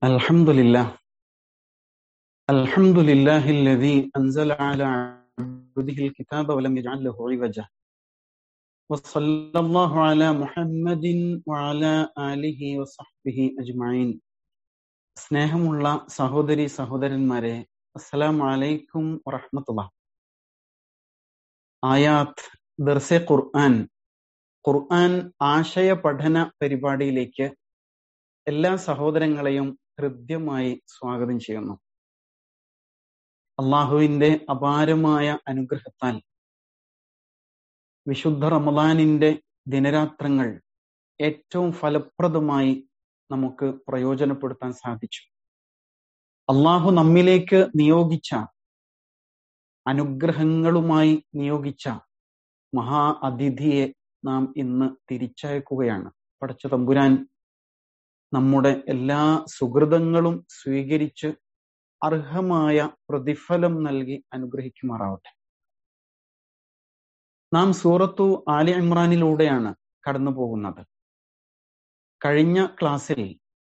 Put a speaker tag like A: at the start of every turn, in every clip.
A: الحمد لله الحمد لله الذي أنزل على عبده الكتاب ولم يجعل له عوجا وصلى الله على محمد وعلى آله وصحبه أجمعين സ്നേഹമുള്ള സഹോദരി സഹോദരന്മാരെ അസ്സലാം അലൈക്കും വറഹമത്തുള്ള ആയാത്ത് ദർസെ ഖുർആൻ ഖുർആൻ ആശയ പഠന പരിപാടിയിലേക്ക് എല്ലാ സഹോദരങ്ങളെയും ഹൃദ്യമായി സ്വാഗതം ചെയ്യുന്നു അള്ളാഹുവിന്റെ അപാരമായ അനുഗ്രഹത്താൽ വിശുദ്ധ റമദാനിന്റെ ദിനരാത്രങ്ങൾ ഏറ്റവും ഫലപ്രദമായി നമുക്ക് പ്രയോജനപ്പെടുത്താൻ സാധിച്ചു അള്ളാഹു നമ്മിലേക്ക് നിയോഗിച്ച അനുഗ്രഹങ്ങളുമായി നിയോഗിച്ച മഹാ അതിഥിയെ നാം ഇന്ന് തിരിച്ചയക്കുകയാണ് പടച്ച തമ്പുരാൻ നമ്മുടെ എല്ലാ സുഹൃതങ്ങളും സ്വീകരിച്ച് അർഹമായ പ്രതിഫലം നൽകി അനുഗ്രഹിക്കുമാറാവട്ടെ നാം സൂറത്തു ആലി ഇമ്രാനിലൂടെയാണ് കടന്നു പോകുന്നത് കഴിഞ്ഞ ക്ലാസ്സിൽ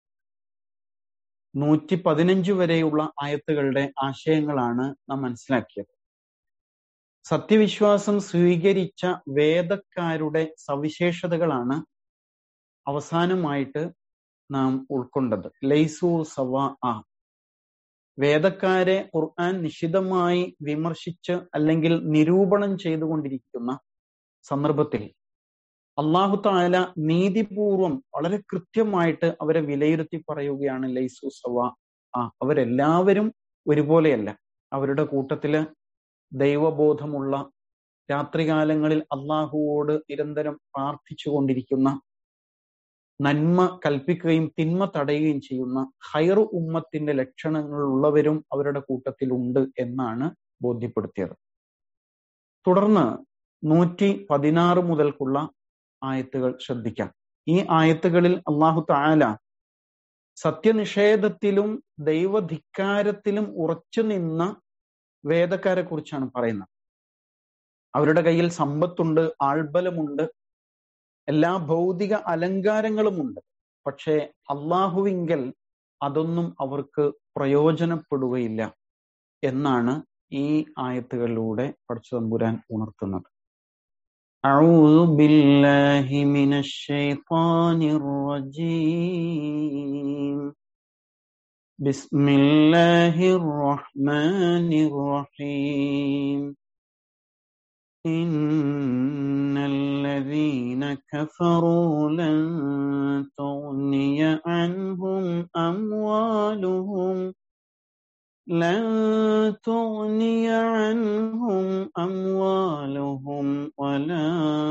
A: നൂറ്റി പതിനഞ്ച് വരെയുള്ള ആയത്തുകളുടെ ആശയങ്ങളാണ് നാം മനസ്സിലാക്കിയത് സത്യവിശ്വാസം സ്വീകരിച്ച വേദക്കാരുടെ സവിശേഷതകളാണ് അവസാനമായിട്ട് നാം ഉൾക്കൊണ്ടത് ലൈസു സവ ആ വേദക്കാരെ ഖുർആൻ നിശിതമായി വിമർശിച്ച് അല്ലെങ്കിൽ നിരൂപണം ചെയ്തുകൊണ്ടിരിക്കുന്ന സന്ദർഭത്തിൽ അള്ളാഹു താല നീതിപൂർവം വളരെ കൃത്യമായിട്ട് അവരെ വിലയിരുത്തി പറയുകയാണ് ലൈസു സവ ആ അവരെല്ലാവരും ഒരുപോലെയല്ല അവരുടെ കൂട്ടത്തില് ദൈവബോധമുള്ള രാത്രികാലങ്ങളിൽ അള്ളാഹുവോട് നിരന്തരം പ്രാർത്ഥിച്ചു കൊണ്ടിരിക്കുന്ന നന്മ കൽപ്പിക്കുകയും തിന്മ തടയുകയും ചെയ്യുന്ന ഹൈറു ഉമ്മത്തിന്റെ ലക്ഷണങ്ങൾ ഉള്ളവരും അവരുടെ കൂട്ടത്തിലുണ്ട് എന്നാണ് ബോധ്യപ്പെടുത്തിയത് തുടർന്ന് നൂറ്റി പതിനാറ് മുതൽക്കുള്ള ആയത്തുകൾ ശ്രദ്ധിക്കാം ഈ ആയത്തുകളിൽ അള്ളാഹു താല സത്യനിഷേധത്തിലും ദൈവധിക്കാരത്തിലും ഉറച്ചു നിന്ന വേദക്കാരെ കുറിച്ചാണ് പറയുന്നത് അവരുടെ കയ്യിൽ സമ്പത്തുണ്ട് ആൾബലമുണ്ട് എല്ലാ ഭൗതിക അലങ്കാരങ്ങളുമുണ്ട് പക്ഷേ അള്ളാഹുവിങ്കൽ അതൊന്നും അവർക്ക് പ്രയോജനപ്പെടുകയില്ല എന്നാണ് ഈ ആയത്തുകളിലൂടെ പടച്ചുതമ്പുരാൻ ഉണർത്തുന്നത് أعوذ بالله من الشيطان الرجيم بسم الله الرحمن الرحيم إن الذين كفروا لن تغني عنهم أموالهم لن تغني عنهم أموالهم ولا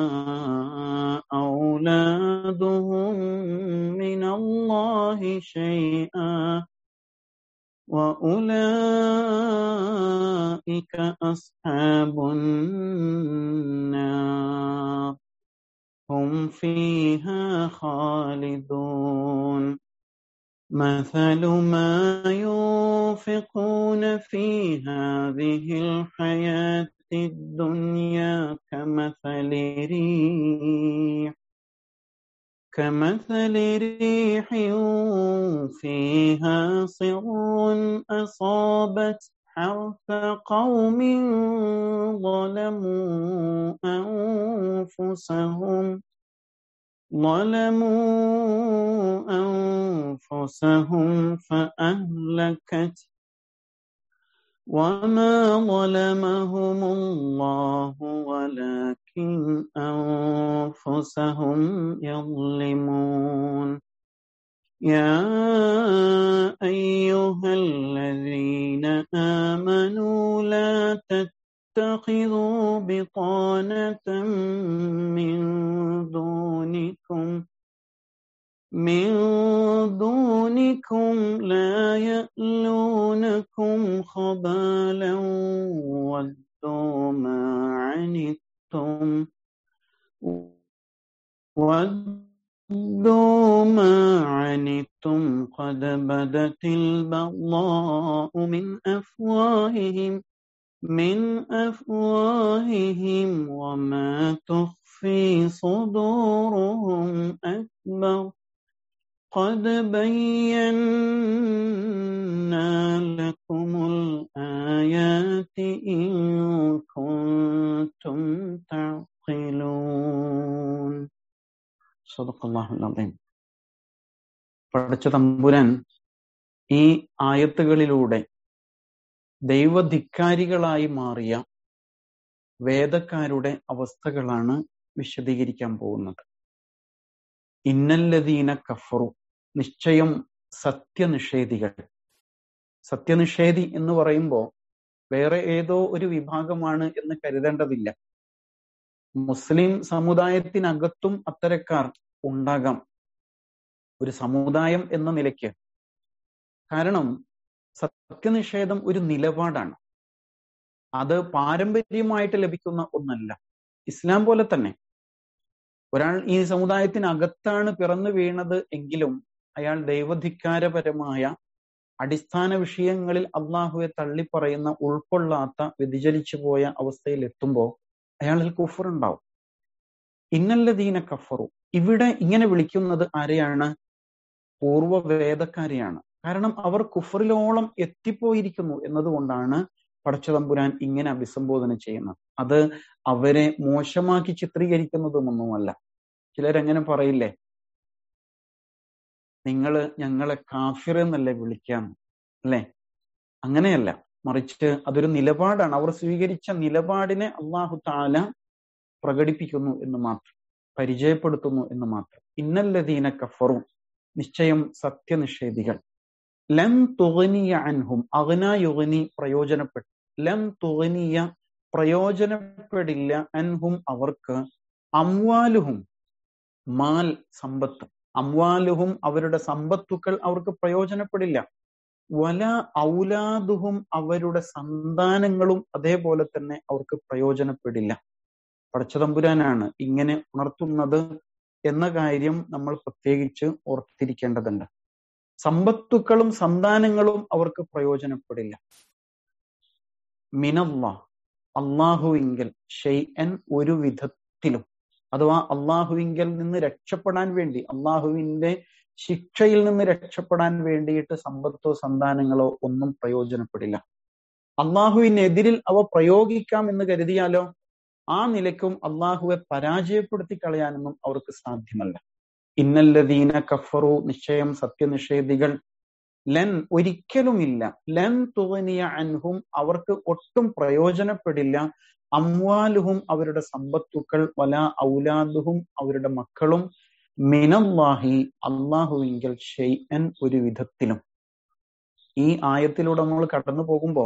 A: أولادهم من الله شيئا وأولئك أصحاب النار هم فيها خالدون مثل ما ينفقون في هذه الحياة الدنيا كمثل ريح كمثل ريح فيها صر أصابت حرث قوم ظلموا أنفسهم ظلموا أنفسهم فأهلكت وما ظلمهم الله ولكن أنفسهم يظلمون يا أيها الذين آمنوا لا تتخذوا بطانة من دونكم من دونكم لا يألونكم خبالا ودوا ما عنتم ودوا ما عنتم قد بدت البغضاء من أفواههم من أفواههم وما تخفي صدورهم أكبر قد بينا സ്വതക്കല്ലാഹുലീം പടച്ച തമ്പുരാൻ ഈ ആയത്തുകളിലൂടെ ദൈവധിക്കാരികളായി മാറിയ വേദക്കാരുടെ അവസ്ഥകളാണ് വിശദീകരിക്കാൻ പോകുന്നത് ഇന്നല്ലദീന കഫറു നിശ്ചയം സത്യനിഷേധികൾ സത്യനിഷേധി എന്ന് പറയുമ്പോൾ വേറെ ഏതോ ഒരു വിഭാഗമാണ് എന്ന് കരുതേണ്ടതില്ല മുസ്ലിം സമുദായത്തിനകത്തും അത്തരക്കാർ ഉണ്ടാകാം ഒരു സമുദായം എന്ന നിലയ്ക്ക് കാരണം സത്യനിഷേധം ഒരു നിലപാടാണ് അത് പാരമ്പര്യമായിട്ട് ലഭിക്കുന്ന ഒന്നല്ല ഇസ്ലാം പോലെ തന്നെ ഒരാൾ ഈ സമുദായത്തിനകത്താണ് പിറന്നു വീണത് എങ്കിലും അയാൾ ദൈവധിക്കാരപരമായ അടിസ്ഥാന വിഷയങ്ങളിൽ അള്ളാഹുവെ തള്ളിപ്പറയുന്ന ഉൾക്കൊള്ളാത്ത വ്യതിചലിച്ചു പോയ അവസ്ഥയിൽ എത്തുമ്പോൾ അയാളിൽ കുഫർ ഉണ്ടാവും ഇന്നല്ലദീന കഫറു ഇവിടെ ഇങ്ങനെ വിളിക്കുന്നത് ആരെയാണ് പൂർവ്വ വേദക്കാരെയാണ് കാരണം അവർ കുഫറിലോളം എത്തിപ്പോയിരിക്കുന്നു എന്നതുകൊണ്ടാണ് പടച്ചതമ്പുരാൻ ഇങ്ങനെ അഭിസംബോധന ചെയ്യുന്നത് അത് അവരെ മോശമാക്കി ചിത്രീകരിക്കുന്നതുമൊന്നുമല്ല ചിലരെങ്ങനെ പറയില്ലേ നിങ്ങൾ ഞങ്ങളെ കാഫിർ എന്നല്ലേ വിളിക്കാം അല്ലെ അങ്ങനെയല്ല മറിച്ച് അതൊരു നിലപാടാണ് അവർ സ്വീകരിച്ച നിലപാടിനെ അള്ളാഹു താല പ്രകടിപ്പിക്കുന്നു എന്ന് മാത്രം പരിചയപ്പെടുത്തുന്നു എന്ന് മാത്രം ഇന്നല്ലദീന കഫറു നിശ്ചയം സത്യനിഷേധികൾ ലം തുകനിയ അൻഹും അഗ്ന യുഗനി പ്രയോജനപ്പെട്ടു ലം തുകനിയ പ്രയോജനപ്പെടില്ല അൻഹും അവർക്ക് അംവാലുഹും മാൽ സമ്പത്ത് അംവാലുഹും അവരുടെ സമ്പത്തുക്കൾ അവർക്ക് പ്രയോജനപ്പെടില്ല വല ഔലാദുഹും അവരുടെ സന്താനങ്ങളും അതേപോലെ തന്നെ അവർക്ക് പ്രയോജനപ്പെടില്ല പടച്ചതമ്പുരാനാണ് ഇങ്ങനെ ഉണർത്തുന്നത് എന്ന കാര്യം നമ്മൾ പ്രത്യേകിച്ച് ഓർത്തിരിക്കേണ്ടതുണ്ട് സമ്പത്തുക്കളും സന്താനങ്ങളും അവർക്ക് പ്രയോജനപ്പെടില്ല മിനല്ല അള്ളാഹുവിങ്കൽ ഷെയ്അൻ ഒരു വിധത്തിലും അഥവാ അള്ളാഹുവിങ്കൽ നിന്ന് രക്ഷപ്പെടാൻ വേണ്ടി അള്ളാഹുവിന്റെ ശിക്ഷയിൽ നിന്ന് രക്ഷപ്പെടാൻ വേണ്ടിയിട്ട് സമ്പത്തോ സന്താനങ്ങളോ ഒന്നും പ്രയോജനപ്പെടില്ല അള്ളാഹുവിനെതിരിൽ അവ പ്രയോഗിക്കാം എന്ന് കരുതിയാലോ ആ നിലയ്ക്കും അള്ളാഹുവെ പരാജയപ്പെടുത്തി കളയാനൊന്നും അവർക്ക് സാധ്യമല്ല ഇന്നല്ലദീന കഫറു നിശ്ചയം സത്യനിഷേധികൾ ലൻ ഒരിക്കലുമില്ല ലൻ തുവനിയ അൻഹും അവർക്ക് ഒട്ടും പ്രയോജനപ്പെടില്ല അംവാലുഹും അവരുടെ സമ്പത്തുക്കൾ വല ഔലാദുഹും അവരുടെ മക്കളും മിനല്ലാഹി അള്ളാഹുവിങ്കൽ ഷെയ്അൻ ഒരു വിധത്തിലും ഈ ആയത്തിലൂടെ നമ്മൾ കടന്നു പോകുമ്പോ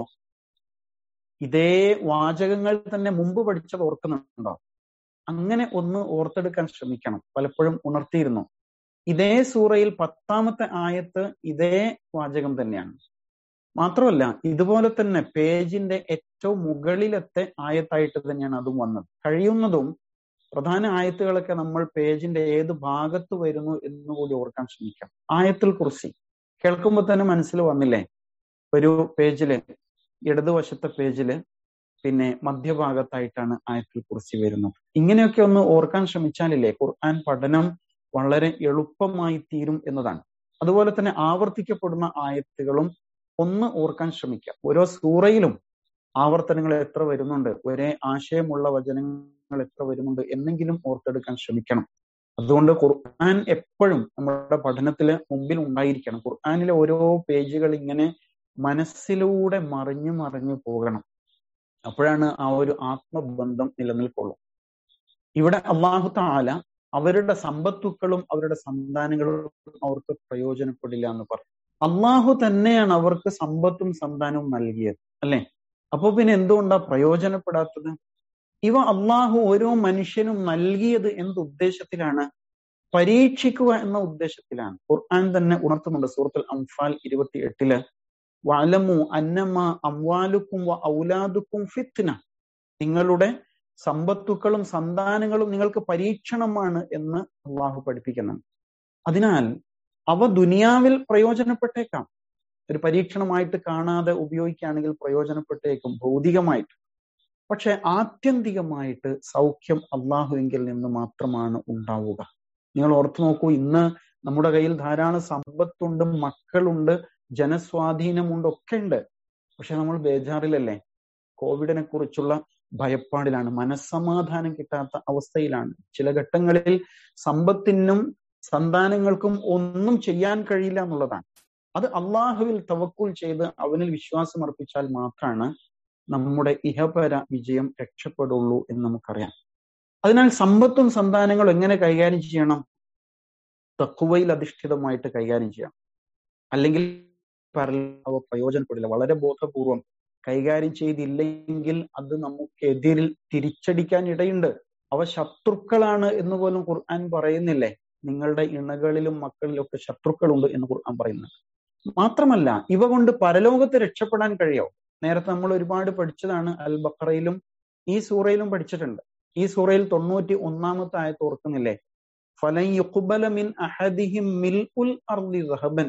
A: ഇതേ വാചകങ്ങൾ തന്നെ മുമ്പ് പഠിച്ചത് ഓർക്കുന്നുണ്ടോ അങ്ങനെ ഒന്ന് ഓർത്തെടുക്കാൻ ശ്രമിക്കണം പലപ്പോഴും ഉണർത്തിയിരുന്നു ഇതേ സൂറയിൽ പത്താമത്തെ ആയത്ത് ഇതേ വാചകം തന്നെയാണ് മാത്രമല്ല ഇതുപോലെ തന്നെ പേജിന്റെ ഏറ്റവും മുകളിലത്തെ ആയത്തായിട്ട് തന്നെയാണ് അതും വന്നത് കഴിയുന്നതും പ്രധാന ആയത്തുകളൊക്കെ നമ്മൾ പേജിന്റെ ഏത് ഭാഗത്ത് വരുന്നു എന്നുകൂടി ഓർക്കാൻ ശ്രമിക്കാം ആയത്തിൽ കുറിച്ച് കേൾക്കുമ്പോൾ തന്നെ മനസ്സിൽ വന്നില്ലേ ഒരു പേജില് ഇടതുവശത്തെ പേജില് പിന്നെ മധ്യഭാഗത്തായിട്ടാണ് ആയത്തിൽ കുറിച്ച് വരുന്നത് ഇങ്ങനെയൊക്കെ ഒന്ന് ഓർക്കാൻ ശ്രമിച്ചാലില്ലേ ഖുർആൻ പഠനം വളരെ എളുപ്പമായി തീരും എന്നതാണ് അതുപോലെ തന്നെ ആവർത്തിക്കപ്പെടുന്ന ആയത്തുകളും ഒന്ന് ഓർക്കാൻ ശ്രമിക്കാം ഓരോ സൂറയിലും ആവർത്തനങ്ങൾ എത്ര വരുന്നുണ്ട് ഒരേ ആശയമുള്ള വചനങ്ങൾ എത്ര വരുന്നുണ്ട് എന്നെങ്കിലും ഓർത്തെടുക്കാൻ ശ്രമിക്കണം അതുകൊണ്ട് ഖുർആൻ എപ്പോഴും നമ്മുടെ പഠനത്തില് മുമ്പിൽ ഉണ്ടായിരിക്കണം ഖുർആനിലെ ഓരോ പേജുകൾ ഇങ്ങനെ മനസ്സിലൂടെ മറിഞ്ഞു മറിഞ്ഞു പോകണം അപ്പോഴാണ് ആ ഒരു ആത്മബന്ധം നിലനിൽക്കുള്ളൂ ഇവിടെ അള്ളാഹു താല അവരുടെ സമ്പത്തുക്കളും അവരുടെ സന്താനങ്ങളും അവർക്ക് പ്രയോജനപ്പെടില്ല എന്ന് പറഞ്ഞു അള്ളാഹു തന്നെയാണ് അവർക്ക് സമ്പത്തും സന്താനവും നൽകിയത് അല്ലെ അപ്പൊ പിന്നെ എന്തുകൊണ്ടാ പ്രയോജനപ്പെടാത്തത് ഇവ അള്ളാഹു ഓരോ മനുഷ്യനും നൽകിയത് എന്ത് ഉദ്ദേശത്തിലാണ് പരീക്ഷിക്കുക എന്ന ഉദ്ദേശത്തിലാണ് ഖുർആൻ തന്നെ ഉണർത്തുന്നുണ്ട് സൂറത്തുൽ അംഫാൽ ഇരുപത്തി എട്ടില് വലമു അന്നമ അംവാലുക്കും വ ഔലാദുക്കും ഫിത്ന നിങ്ങളുടെ സമ്പത്തുക്കളും സന്താനങ്ങളും നിങ്ങൾക്ക് പരീക്ഷണമാണ് എന്ന് അള്ളാഹു പഠിപ്പിക്കുന്നുണ്ട് അതിനാൽ അവ ദുനിയാവിൽ പ്രയോജനപ്പെട്ടേക്കാം ഒരു പരീക്ഷണമായിട്ട് കാണാതെ ഉപയോഗിക്കുകയാണെങ്കിൽ പ്രയോജനപ്പെട്ടേക്കും ഭൗതികമായിട്ട് പക്ഷെ ആത്യന്തികമായിട്ട് സൗഖ്യം അള്ളാഹുവിങ്കിൽ നിന്ന് മാത്രമാണ് ഉണ്ടാവുക നിങ്ങൾ ഓർത്തു നോക്കൂ ഇന്ന് നമ്മുടെ കയ്യിൽ ധാരാളം സമ്പത്തുണ്ട് മക്കളുണ്ട് ജനസ്വാധീനമുണ്ട് ഒക്കെ ഉണ്ട് പക്ഷെ നമ്മൾ ബേജാറിലല്ലേ കോവിഡിനെ കുറിച്ചുള്ള ഭയപ്പാടിലാണ് മനസ്സമാധാനം കിട്ടാത്ത അവസ്ഥയിലാണ് ചില ഘട്ടങ്ങളിൽ സമ്പത്തിനും സന്താനങ്ങൾക്കും ഒന്നും ചെയ്യാൻ കഴിയില്ല എന്നുള്ളതാണ് അത് അള്ളാഹുവിൽ തവക്കുൽ ചെയ്ത് അവനിൽ വിശ്വാസം അർപ്പിച്ചാൽ മാത്രമാണ് നമ്മുടെ ഇഹപര വിജയം രക്ഷപ്പെടുള്ളൂ എന്ന് നമുക്കറിയാം അതിനാൽ സമ്പത്തും സന്താനങ്ങളും എങ്ങനെ കൈകാര്യം ചെയ്യണം തക്കുവയിൽ അധിഷ്ഠിതമായിട്ട് കൈകാര്യം ചെയ്യണം അല്ലെങ്കിൽ അവ പ്രയോജനപ്പെടില്ല വളരെ ബോധപൂർവം കൈകാര്യം ചെയ്തില്ലെങ്കിൽ അത് നമുക്കെതിരിൽ തിരിച്ചടിക്കാൻ ഇടയുണ്ട് അവ ശത്രുക്കളാണ് എന്ന് പോലും ഖുർആൻ പറയുന്നില്ലേ നിങ്ങളുടെ ഇണകളിലും മക്കളിലും ഒക്കെ ശത്രുക്കളുണ്ട് എന്ന് ഖുർആൻ പറയുന്നുണ്ട് മാത്രമല്ല ഇവ കൊണ്ട് പരലോകത്ത് രക്ഷപ്പെടാൻ കഴിയോ നേരത്തെ നമ്മൾ ഒരുപാട് പഠിച്ചതാണ് അൽ ബഖറയിലും ഈ സൂറയിലും പഠിച്ചിട്ടുണ്ട് ഈ സൂറയിൽ തൊണ്ണൂറ്റി ഒന്നാമത്തെ ആയത്ത് ഓർക്കുന്നില്ലേ ഫലൻ യുഖ്ബല മിൻ അഹദിഹിം മിൽ ഉൽ അർദി റഹബൻ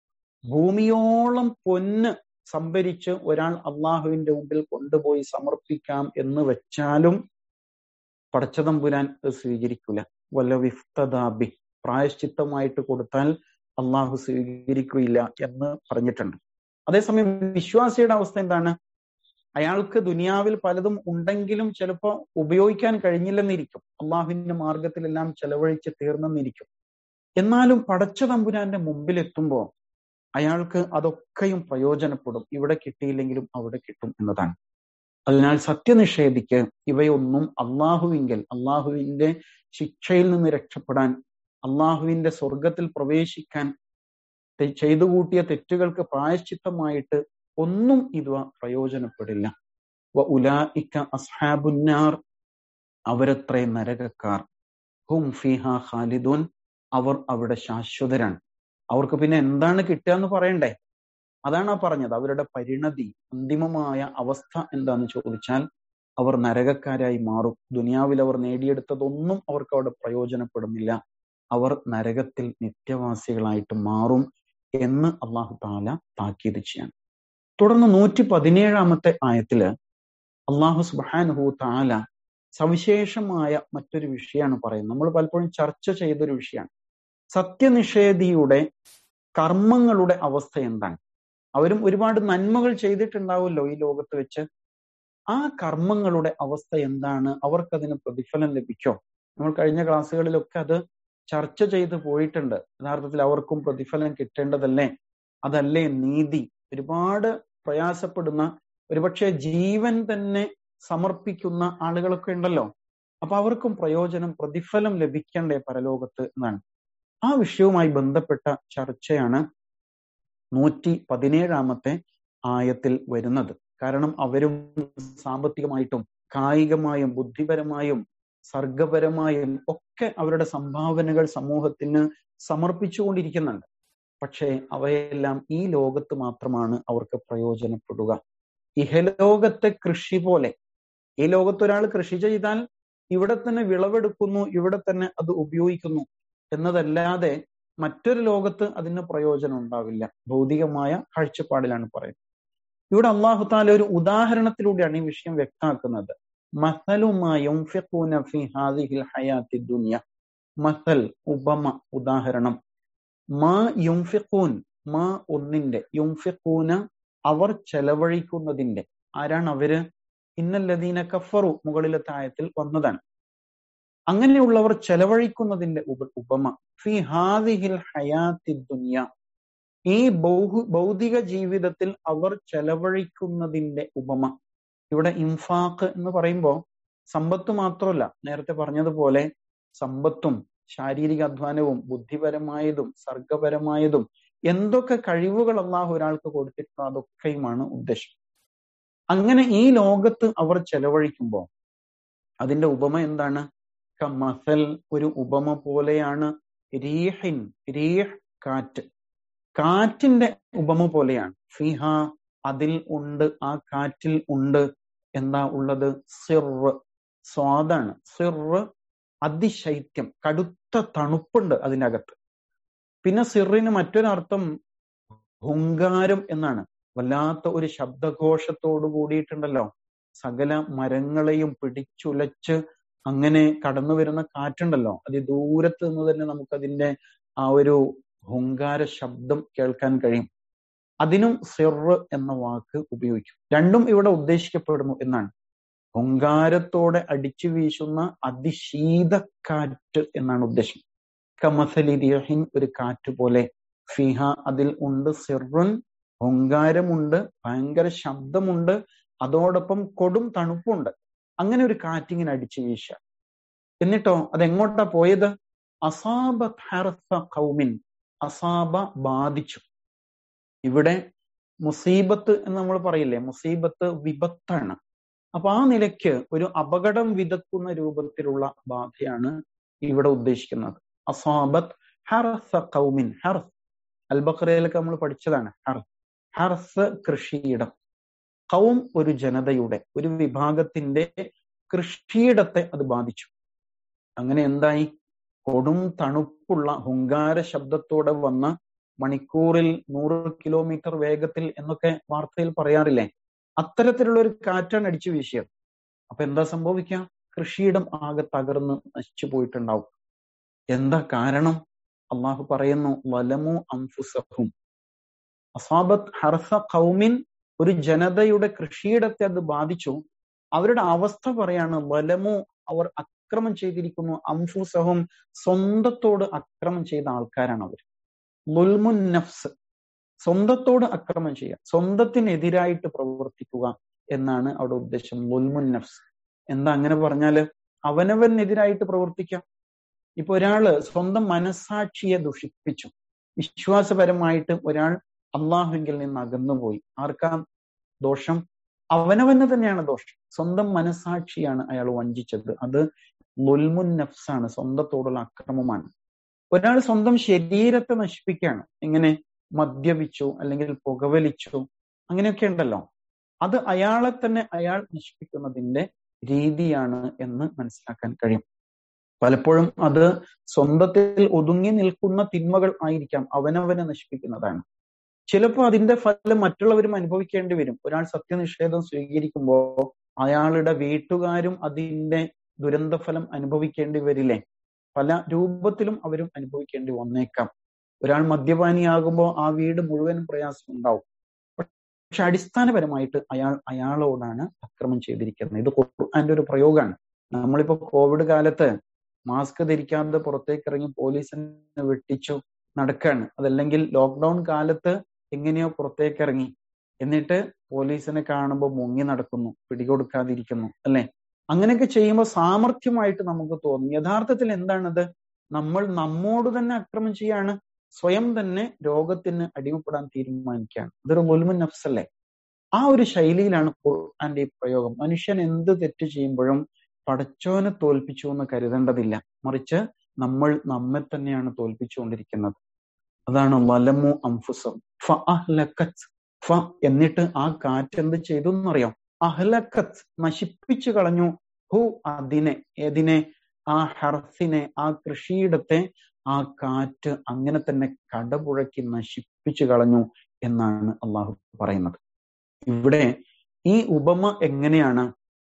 A: ഭൂമിയോളം പൊന്ന് സംഭരിച്ച് ഒരാൾ അള്ളാഹുവിന്റെ മുമ്പിൽ കൊണ്ടുപോയി സമർപ്പിക്കാം എന്ന് വെച്ചാലും പടച്ചതമ്പുരാൻ അത് സ്വീകരിക്കൂല വല്ല വിഫ്തദാബി പ്രായശ്ചിത്തമായിട്ട് കൊടുത്താൽ അള്ളാഹു സ്വീകരിക്കുകയില്ല എന്ന് പറഞ്ഞിട്ടുണ്ട് അതേസമയം വിശ്വാസിയുടെ അവസ്ഥ എന്താണ് അയാൾക്ക് ദുനിയാവിൽ പലതും ഉണ്ടെങ്കിലും ചിലപ്പോൾ ഉപയോഗിക്കാൻ കഴിഞ്ഞില്ലെന്നിരിക്കും അള്ളാഹുവിന്റെ മാർഗത്തിലെല്ലാം ചെലവഴിച്ച് തീർന്നെന്നിരിക്കും എന്നാലും പടച്ച തമ്പുരാന്റെ മുമ്പിൽ എത്തുമ്പോൾ അയാൾക്ക് അതൊക്കെയും പ്രയോജനപ്പെടും ഇവിടെ കിട്ടിയില്ലെങ്കിലും അവിടെ കിട്ടും എന്നതാണ് അതിനാൽ സത്യനിഷേധിക്ക് ഇവയൊന്നും അള്ളാഹുവിങ്കൽ അള്ളാഹുവിന്റെ ശിക്ഷയിൽ നിന്ന് രക്ഷപ്പെടാൻ അള്ളാഹുവിന്റെ സ്വർഗത്തിൽ പ്രവേശിക്കാൻ ചെയ്തു കൂട്ടിയ തെറ്റുകൾക്ക് പ്രായശ്ചിത്തമായിട്ട് ഒന്നും ഇവ പ്രയോജനപ്പെടില്ല വ ഉലായിക്ക അസ്ഹാബുന്നാർ അവരത്രേ നരകക്കാർ ഹും ഫിഹ ഖാലിദുൻ അവർ അവിടെ ശാശ്വതരാണ് അവർക്ക് പിന്നെ എന്താണ് കിട്ടുക എന്ന് പറയണ്ടേ അതാണ് ആ പറഞ്ഞത് അവരുടെ പരിണതി അന്തിമമായ അവസ്ഥ എന്താന്ന് ചോദിച്ചാൽ അവർ നരകക്കാരായി മാറും ദുനിയാവിൽ അവർ നേടിയെടുത്തതൊന്നും അവർക്ക് അവിടെ പ്രയോജനപ്പെടുന്നില്ല അവർ നരകത്തിൽ നിത്യവാസികളായിട്ട് മാറും എന്ന് അള്ളാഹു താല താക്കീത് ചെയ്യാൻ തുടർന്ന് നൂറ്റി പതിനേഴാമത്തെ ആയത്തില് അള്ളാഹു സുബാനുഹു താല സവിശേഷമായ മറ്റൊരു വിഷയമാണ് പറയുന്നത് നമ്മൾ പലപ്പോഴും ചർച്ച ചെയ്തൊരു വിഷയമാണ് സത്യനിഷേധിയുടെ കർമ്മങ്ങളുടെ അവസ്ഥ എന്താണ് അവരും ഒരുപാട് നന്മകൾ ചെയ്തിട്ടുണ്ടാവുമല്ലോ ഈ ലോകത്ത് വെച്ച് ആ കർമ്മങ്ങളുടെ അവസ്ഥ എന്താണ് അവർക്കതിന് പ്രതിഫലം ലഭിച്ചോ നമ്മൾ കഴിഞ്ഞ ക്ലാസ്സുകളിലൊക്കെ അത് ചർച്ച ചെയ്ത് പോയിട്ടുണ്ട് യഥാർത്ഥത്തിൽ അവർക്കും പ്രതിഫലം കിട്ടേണ്ടതല്ലേ അതല്ലേ നീതി ഒരുപാട് പ്രയാസപ്പെടുന്ന ഒരുപക്ഷെ ജീവൻ തന്നെ സമർപ്പിക്കുന്ന ആളുകളൊക്കെ ഉണ്ടല്ലോ അപ്പൊ അവർക്കും പ്രയോജനം പ്രതിഫലം ലഭിക്കണ്ടേ പരലോകത്ത് എന്നാണ് ആ വിഷയവുമായി ബന്ധപ്പെട്ട ചർച്ചയാണ് നൂറ്റി പതിനേഴാമത്തെ ആയത്തിൽ വരുന്നത് കാരണം അവരും സാമ്പത്തികമായിട്ടും കായികമായും ബുദ്ധിപരമായും സർഗപരമായും ഒക്കെ അവരുടെ സംഭാവനകൾ സമൂഹത്തിന് സമർപ്പിച്ചുകൊണ്ടിരിക്കുന്നുണ്ട് പക്ഷേ അവയെല്ലാം ഈ ലോകത്ത് മാത്രമാണ് അവർക്ക് പ്രയോജനപ്പെടുക ഇഹലോകത്തെ കൃഷി പോലെ ഈ ലോകത്ത് ഒരാൾ കൃഷി ചെയ്താൽ ഇവിടെ തന്നെ വിളവെടുക്കുന്നു ഇവിടെ തന്നെ അത് ഉപയോഗിക്കുന്നു എന്നതല്ലാതെ മറ്റൊരു ലോകത്ത് അതിന് പ്രയോജനം ഉണ്ടാവില്ല ഭൗതികമായ കാഴ്ചപ്പാടിലാണ് പറയുന്നത് ഇവിടെ അള്ളാഹു താല ഒരു ഉദാഹരണത്തിലൂടെയാണ് ഈ വിഷയം വ്യക്തമാക്കുന്നത് ദുനിയ മസൽ ഉപമ ഉദാഹരണം മാ യുംഫിഖൂൻ മാ ഒന്നിന്റെ യുംഫിഖൂന അവർ ചെലവഴിക്കുന്നതിന്റെ ആരാണ് അവര് ഇന്നല്ലദീന കഫറു മുകളിലത്തെ ആയത്തിൽ വന്നതാണ് അങ്ങനെയുള്ളവർ ചെലവഴിക്കുന്നതിന്റെ ഉപ ഉപമ ഫി ഹാദിഹിൽ ഹയാത്തി ദുനിയ ഈ ബൗഹു ഭൗതിക ജീവിതത്തിൽ അവർ ചെലവഴിക്കുന്നതിന്റെ ഉപമ ഇവിടെ ഇൻഫാഖ് എന്ന് പറയുമ്പോൾ സമ്പത്ത് മാത്രമല്ല നേരത്തെ പറഞ്ഞതുപോലെ സമ്പത്തും ശാരീരിക അധ്വാനവും ബുദ്ധിപരമായതും സർഗപരമായതും എന്തൊക്കെ കഴിവുകൾ അള്ളാഹു ഒരാൾക്ക് കൊടുത്തിട്ടുണ്ടോ അതൊക്കെയുമാണ് ഉദ്ദേശം അങ്ങനെ ഈ ലോകത്ത് അവർ ചെലവഴിക്കുമ്പോൾ അതിന്റെ ഉപമ എന്താണ് മസൽ ഒരു ഉപമ പോലെയാണ് രീഹിൻ രീഹ് കാറ്റ് കാറ്റിന്റെ ഉപമ പോലെയാണ് ഫിഹ അതിൽ ഉണ്ട് ആ കാറ്റിൽ ഉണ്ട് എന്താ ഉള്ളത് സിറ് സ്വാദാണ് സിറ് അതിശൈത്യം കടുത്ത തണുപ്പുണ്ട് അതിൻ്റെ അകത്ത് പിന്നെ സിറിന് മറ്റൊരർത്ഥം ഹുങ്കാരം എന്നാണ് വല്ലാത്ത ഒരു ശബ്ദഘോഷത്തോട് കൂടിയിട്ടുണ്ടല്ലോ സകല മരങ്ങളെയും പിടിച്ചുലച്ച് അങ്ങനെ കടന്നു വരുന്ന കാറ്റുണ്ടല്ലോ അത് ദൂരത്ത് നിന്ന് തന്നെ നമുക്കതിന്റെ ആ ഒരു ഹുങ്കാര ശബ്ദം കേൾക്കാൻ കഴിയും അതിനും സിറ് എന്ന വാക്ക് ഉപയോഗിക്കും രണ്ടും ഇവിടെ ഉദ്ദേശിക്കപ്പെടുന്നു എന്നാണ് ഹുങ്കാരത്തോടെ അടിച്ചു വീശുന്ന അതിശീതക്കാറ്റ് എന്നാണ് ഉദ്ദേശം കമസലിരിഹിൻ ഒരു കാറ്റ് പോലെ ഫിഹ അതിൽ ഉണ്ട് സിറുൻ ഹുങ്കാരമുണ്ട് ഭയങ്കര ശബ്ദമുണ്ട് അതോടൊപ്പം കൊടും തണുപ്പുണ്ട് അങ്ങനെ ഒരു കാറ്റിങ്ങനെ അടിച്ചു വീശ എന്നിട്ടോ അതെങ്ങോട്ടാ പോയത് അസാബ കൗമിൻ അസാബ ബാധിച്ചു ഇവിടെ മുസീബത്ത് എന്ന് നമ്മൾ പറയില്ലേ മുസീബത്ത് വിപത്താണ് അപ്പൊ ആ നിലയ്ക്ക് ഒരു അപകടം വിതക്കുന്ന രൂപത്തിലുള്ള ബാധയാണ് ഇവിടെ ഉദ്ദേശിക്കുന്നത് അസാബത്ത് ഹർസ കൗമിൻ ഹർസ് അൽബഖറയിലൊക്കെ നമ്മൾ പഠിച്ചതാണ് ഹർസ് ഹർസ് കൃഷിയിടം കൗം ഒരു ജനതയുടെ ഒരു വിഭാഗത്തിന്റെ കൃഷിയിടത്തെ അത് ബാധിച്ചു അങ്ങനെ എന്തായി കൊടും തണുപ്പുള്ള ഹുങ്കാര ശബ്ദത്തോടെ വന്ന മണിക്കൂറിൽ നൂറ് കിലോമീറ്റർ വേഗത്തിൽ എന്നൊക്കെ വാർത്തയിൽ പറയാറില്ലേ അത്തരത്തിലുള്ള ഒരു കാറ്റാണ് അടിച്ചു വീശിയത് അപ്പൊ എന്താ സംഭവിക്കുക കൃഷിയിടം ആകെ തകർന്ന് നശിച്ചു പോയിട്ടുണ്ടാവും എന്താ കാരണം അള്ളാഹു പറയുന്നു വലമു അംഫുസഹും അസാബത്ത് ഹർസ കൗമിൻ ഒരു ജനതയുടെ കൃഷിയിടത്തെ അത് ബാധിച്ചു അവരുടെ അവസ്ഥ പറയാണ് വലമു അവർ അക്രമം ചെയ്തിരിക്കുന്നു അംഫുസഹും സ്വന്തത്തോട് അക്രമം ചെയ്ത ആൾക്കാരാണ് അവർ മുൽമുൻ നഫ്സ് സ്വന്തത്തോട് അക്രമം ചെയ്യുക സ്വന്തത്തിനെതിരായിട്ട് പ്രവർത്തിക്കുക എന്നാണ് അവിടെ ഉദ്ദേശം മുൽമുൻ നഫ്സ് എന്താ അങ്ങനെ പറഞ്ഞാല് അവനവനെതിരായിട്ട് പ്രവർത്തിക്കാം ഇപ്പൊ ഒരാള് സ്വന്തം മനസാക്ഷിയെ ദുഷിപ്പിച്ചു വിശ്വാസപരമായിട്ട് ഒരാൾ അള്ളാഹുവിങ്കിൽ നിന്ന് അകന്നുപോയി ആർക്കാ ദോഷം അവനവന് തന്നെയാണ് ദോഷം സ്വന്തം മനസാക്ഷിയാണ് അയാൾ വഞ്ചിച്ചത് അത് മുൽമുൻ നഫ്സാണ് സ്വന്തത്തോടുള്ള അക്രമമാണ് ഒരാൾ സ്വന്തം ശരീരത്തെ നശിപ്പിക്കുകയാണ് എങ്ങനെ മദ്യപിച്ചു അല്ലെങ്കിൽ പുകവലിച്ചു അങ്ങനെയൊക്കെ ഉണ്ടല്ലോ അത് അയാളെ തന്നെ അയാൾ നശിപ്പിക്കുന്നതിന്റെ രീതിയാണ് എന്ന് മനസ്സിലാക്കാൻ കഴിയും പലപ്പോഴും അത് സ്വന്തത്തിൽ ഒതുങ്ങി നിൽക്കുന്ന തിന്മകൾ ആയിരിക്കാം അവനവനെ നശിപ്പിക്കുന്നതാണ് ചിലപ്പോൾ അതിന്റെ ഫലം മറ്റുള്ളവരും അനുഭവിക്കേണ്ടി വരും ഒരാൾ സത്യനിഷേധം സ്വീകരിക്കുമ്പോൾ അയാളുടെ വീട്ടുകാരും അതിന്റെ ദുരന്തഫലം അനുഭവിക്കേണ്ടി വരില്ലേ പല രൂപത്തിലും അവരും അനുഭവിക്കേണ്ടി വന്നേക്കാം ഒരാൾ മദ്യപാനിയാകുമ്പോൾ ആ വീട് മുഴുവൻ പ്രയാസം ഉണ്ടാവും പക്ഷെ അടിസ്ഥാനപരമായിട്ട് അയാൾ അയാളോടാണ് അക്രമം ചെയ്തിരിക്കുന്നത് ഇത് ഖുർആന്റെ ഒരു പ്രയോഗമാണ് നമ്മളിപ്പോ കോവിഡ് കാലത്ത് മാസ്ക് ധരിക്കാതെ പുറത്തേക്ക് ഇറങ്ങി പോലീസിനെ വെട്ടിച്ചു നടക്കാണ് അതല്ലെങ്കിൽ ലോക്ക്ഡൌൺ കാലത്ത് എങ്ങനെയോ പുറത്തേക്ക് ഇറങ്ങി എന്നിട്ട് പോലീസിനെ കാണുമ്പോൾ മുങ്ങി നടക്കുന്നു പിടികൊടുക്കാതിരിക്കുന്നു അല്ലെ അങ്ങനെയൊക്കെ ചെയ്യുമ്പോൾ സാമർഥ്യമായിട്ട് നമുക്ക് തോന്നും യഥാർത്ഥത്തിൽ എന്താണത് നമ്മൾ നമ്മോട് തന്നെ അക്രമം ചെയ്യാണ് സ്വയം തന്നെ രോഗത്തിന് അടിമപ്പെടാൻ തീരുമാനിക്കുകയാണ് അതൊരു മുൽമുൻ നഫ്സല്ലേ ആ ഒരു ശൈലിയിലാണ് ഖുർആന്റെ ഈ പ്രയോഗം മനുഷ്യൻ എന്ത് തെറ്റ് ചെയ്യുമ്പോഴും പടച്ചോനെ തോൽപ്പിച്ചു എന്ന് കരുതേണ്ടതില്ല മറിച്ച് നമ്മൾ നമ്മെ തന്നെയാണ് തോൽപ്പിച്ചുകൊണ്ടിരിക്കുന്നത് അതാണ് വലമു അംഫുസം ഫ അഹ്ലക്കത്ത് ഫ എന്നിട്ട് ആ കാറ്റ് എന്ത് ചെയ്തു എന്നറിയാം അഹ്ലക്കത്ത് നശിപ്പിച്ചു കളഞ്ഞു ഹു അതിനെ ഏതിനെ ആ ഹർസിനെ ആ കൃഷിയിടത്തെ ആ കാറ്റ് അങ്ങനെ തന്നെ കടപുഴക്കി നശിപ്പിച്ചു കളഞ്ഞു എന്നാണ് അള്ളാഹു പറയുന്നത് ഇവിടെ ഈ ഉപമ എങ്ങനെയാണ്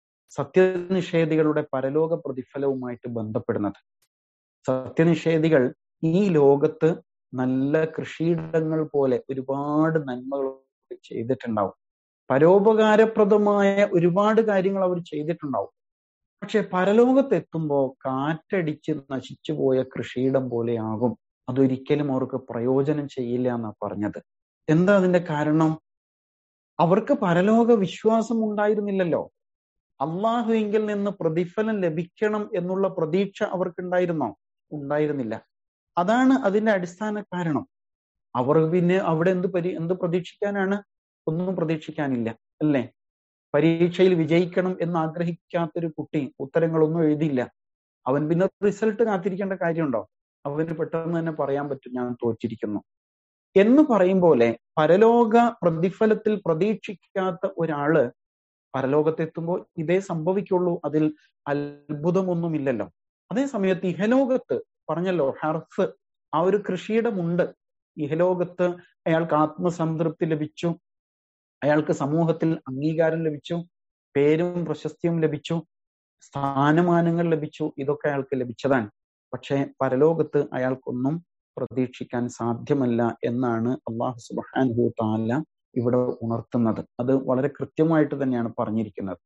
A: സത്യനിഷേധികളുടെ പരലോക പ്രതിഫലവുമായിട്ട് ബന്ധപ്പെടുന്നത് സത്യനിഷേധികൾ ഈ ലോകത്ത് നല്ല കൃഷിയിടങ്ങൾ പോലെ ഒരുപാട് നന്മകൾ ചെയ്തിട്ടുണ്ടാവും പരോപകാരപ്രദമായ ഒരുപാട് കാര്യങ്ങൾ അവർ ചെയ്തിട്ടുണ്ടാവും പക്ഷെ പരലോകത്ത് എത്തുമ്പോൾ കാറ്റടിച്ച് നശിച്ചു പോയ കൃഷിയിടം പോലെയാകും അതൊരിക്കലും അവർക്ക് പ്രയോജനം ചെയ്യില്ല എന്നാ പറഞ്ഞത് എന്താ അതിന്റെ കാരണം അവർക്ക് പരലോക വിശ്വാസം ഉണ്ടായിരുന്നില്ലല്ലോ അള്ളാഹുവിങ്കിൽ നിന്ന് പ്രതിഫലം ലഭിക്കണം എന്നുള്ള പ്രതീക്ഷ അവർക്കുണ്ടായിരുന്നോ ഉണ്ടായിരുന്നില്ല അതാണ് അതിന്റെ അടിസ്ഥാന കാരണം അവർ പിന്നെ അവിടെ എന്ത് പരി എന്ത് പ്രതീക്ഷിക്കാനാണ് ഒന്നും പ്രതീക്ഷിക്കാനില്ല അല്ലേ പരീക്ഷയിൽ വിജയിക്കണം എന്ന് ആഗ്രഹിക്കാത്തൊരു കുട്ടി ഉത്തരങ്ങളൊന്നും എഴുതിയില്ല അവൻ പിന്നെ റിസൾട്ട് കാത്തിരിക്കേണ്ട കാര്യമുണ്ടോ അവന് പെട്ടെന്ന് തന്നെ പറയാൻ പറ്റും ഞാൻ തോറ്റിരിക്കുന്നു എന്ന് പറയും പോലെ പരലോക പ്രതിഫലത്തിൽ പ്രതീക്ഷിക്കാത്ത ഒരാള് പരലോകത്തെത്തുമ്പോൾ ഇതേ സംഭവിക്കുള്ളൂ അതിൽ അത്ഭുതമൊന്നുമില്ലല്ലോ അതേ സമയത്ത് ഇഹലോകത്ത് പറഞ്ഞല്ലോ ഹർസ് ആ ഒരു കൃഷിയിടമുണ്ട് ഇഹലോകത്ത് അയാൾക്ക് ആത്മസംതൃപ്തി ലഭിച്ചു അയാൾക്ക് സമൂഹത്തിൽ അംഗീകാരം ലഭിച്ചു പേരും പ്രശസ്തിയും ലഭിച്ചു സ്ഥാനമാനങ്ങൾ ലഭിച്ചു ഇതൊക്കെ അയാൾക്ക് ലഭിച്ചതാണ് പക്ഷെ പരലോകത്ത് അയാൾക്കൊന്നും പ്രതീക്ഷിക്കാൻ സാധ്യമല്ല എന്നാണ് അള്ളാഹു സുബാൻഹു താല ഇവിടെ ഉണർത്തുന്നത് അത് വളരെ കൃത്യമായിട്ട് തന്നെയാണ് പറഞ്ഞിരിക്കുന്നത്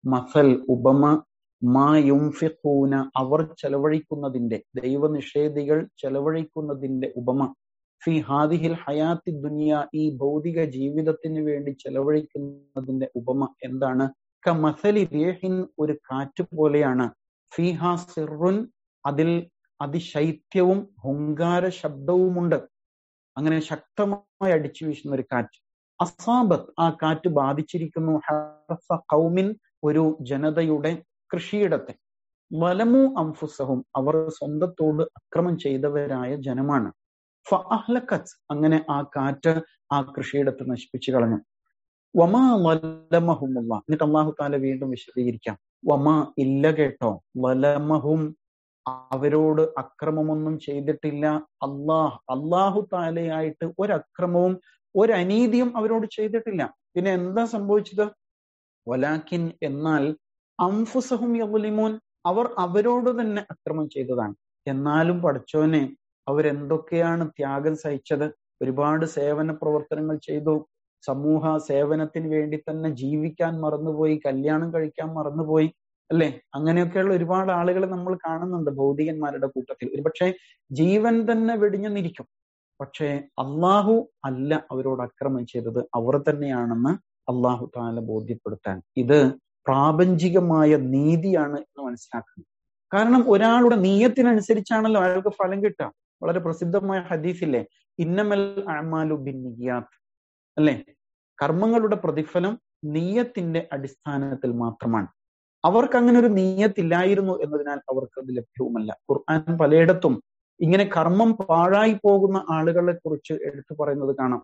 A: മസൽ ഉപമ മാ യുംഫിഖൂന അവർ ചെലവഴിക്കുന്നതിന്റെ ദൈവനിഷേധികൾ ചെലവഴിക്കുന്നതിന്റെ ഉപമ ഫി ഹാദിഹിൽ ഹയാത്തി ദുനിയ ഈ ഭൗതിക ജീവിതത്തിന് വേണ്ടി ചെലവഴിക്കുന്നതിന്റെ ഉപമ എന്താണ് ക മസലി രേഹിൻ ഒരു കാറ്റ് പോലെയാണ് ഫിഹ സിറുൻ അതിൽ അതിശൈത്യവും ഹുങ്കാര ശബ്ദവുമുണ്ട് അങ്ങനെ ശക്തമായി അടിച്ചു വീശുന്ന ഒരു കാറ്റ് അസാബത്ത് ആ കാറ്റ് ബാധിച്ചിരിക്കുന്നു ഹർസ കൗമിൻ ഒരു ജനതയുടെ കൃഷിയിടത്തെ വലമു അംഫുസഹും അവർ സ്വന്തത്തോട് അക്രമം ചെയ്തവരായ ജനമാണ് ഫഅഹ്ലക്കത്ത് അങ്ങനെ ആ കാറ്റ് ആ കൃഷിയിടത്ത് നശിപ്പിച്ചു കളഞ്ഞു വമാ വലമഹുമുള്ള എന്നിട്ട് അള്ളാഹു താല വീണ്ടും വിശദീകരിക്കാം വമാ ഇല്ല കേട്ടോ വലമഹും അവരോട് അക്രമമൊന്നും ചെയ്തിട്ടില്ല അള്ളാഹ് അള്ളാഹു താലയായിട്ട് ഒരക്രമവും ഒരനീതിയും അവരോട് ചെയ്തിട്ടില്ല പിന്നെ എന്താ സംഭവിച്ചത് വലാക്കിൻ എന്നാൽ അംഫുസഹും യവുലിമോൻ അവർ അവരോട് തന്നെ അക്രമം ചെയ്തതാണ് എന്നാലും പഠിച്ചോനെ അവരെന്തൊക്കെയാണ് ത്യാഗം സഹിച്ചത് ഒരുപാട് സേവന പ്രവർത്തനങ്ങൾ ചെയ്തു സമൂഹ സേവനത്തിന് വേണ്ടി തന്നെ ജീവിക്കാൻ മറന്നുപോയി കല്യാണം കഴിക്കാൻ മറന്നുപോയി അല്ലെ അങ്ങനെയൊക്കെയുള്ള ഒരുപാട് ആളുകളെ നമ്മൾ കാണുന്നുണ്ട് ഭൗതികന്മാരുടെ കൂട്ടത്തിൽ ഒരുപക്ഷെ ജീവൻ തന്നെ വെടിഞ്ഞെന്നിരിക്കും പക്ഷേ അള്ളാഹു അല്ല അവരോട് അക്രമം ചെയ്തത് അവർ തന്നെയാണെന്ന് അള്ളാഹു താല ബോധ്യപ്പെടുത്താൻ ഇത് പ്രാപഞ്ചികമായ നീതിയാണ് എന്ന് മനസ്സിലാക്കുന്നത് കാരണം ഒരാളുടെ നീയത്തിനനുസരിച്ചാണല്ലോ അയാൾക്ക് ഫലം കിട്ടുക വളരെ പ്രസിദ്ധമായ ഹദീസില്ലേ ഇന്നമൽ അമാലു ബിൻ നിയാത്ത് അല്ലെ കർമ്മങ്ങളുടെ പ്രതിഫലം നീയത്തിന്റെ അടിസ്ഥാനത്തിൽ മാത്രമാണ് അവർക്ക് അങ്ങനെ ഒരു നീയത്തില്ലായിരുന്നു എന്നതിനാൽ അവർക്ക് അത് ലഭ്യവുമല്ല ഖുർആൻ പലയിടത്തും ഇങ്ങനെ കർമ്മം പാഴായി പോകുന്ന ആളുകളെ കുറിച്ച് എടുത്തു പറയുന്നത് കാണാം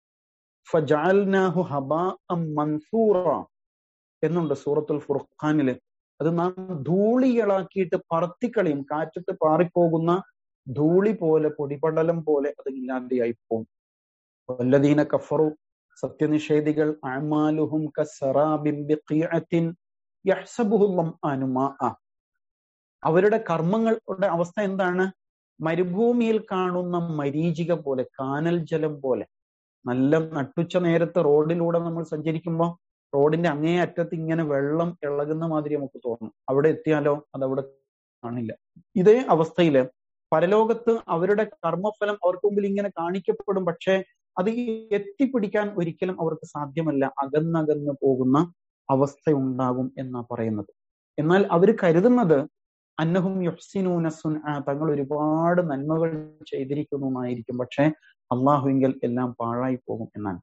A: ഫജാൽനാഹു ഹബാ മൻസൂറ എന്നുണ്ട് സൂറത്തുൽ ഫുർഖാനില് അത് നാം ധൂളികളാക്കിയിട്ട് പറത്തിക്കളിയും കാറ്റത്ത് പാറിപ്പോകുന്ന ധൂളി പോലെ പൊടിപടലം പോലെ അത് ഇല്ലാതെയായി പോകും വല്ലദീന കഫറു സത്യനിഷേധികൾ അമാലുഹും കസറാബിൻ ബിഖീഅത്തിൻ യഹ്സബുഹുല്ലം അനുമാ അവരുടെ കർമ്മങ്ങളുടെ അവസ്ഥ എന്താണ് മരുഭൂമിയിൽ കാണുന്ന മരീചിക പോലെ കാനൽ ജലം പോലെ നല്ല നട്ടുച്ച നേരത്തെ റോഡിലൂടെ നമ്മൾ സഞ്ചരിക്കുമ്പോൾ റോഡിന്റെ അങ്ങേ അറ്റത്ത് ഇങ്ങനെ വെള്ളം ഇളകുന്ന മാതിരി നമുക്ക് തോന്നും അവിടെ എത്തിയാലോ അത് അവിടെ കാണില്ല ഇതേ അവസ്ഥയില് പരലോകത്ത് അവരുടെ കർമ്മഫലം അവർക്ക് മുമ്പിൽ ഇങ്ങനെ കാണിക്കപ്പെടും പക്ഷേ അത് എത്തിപ്പിടിക്കാൻ ഒരിക്കലും അവർക്ക് സാധ്യമല്ല അകന്നകന്ന് പോകുന്ന അവസ്ഥ ഉണ്ടാകും എന്നാ പറയുന്നത് എന്നാൽ അവർ കരുതുന്നത് അന്നഹും യുഹ്സിനൂന സുൻ തങ്ങൾ ഒരുപാട് നന്മകൾ ചെയ്തിരിക്കുന്നു എന്നായിരിക്കും പക്ഷെ അള്ളാഹുവിങ്കൽ എല്ലാം പാഴായി പോകും എന്നാണ്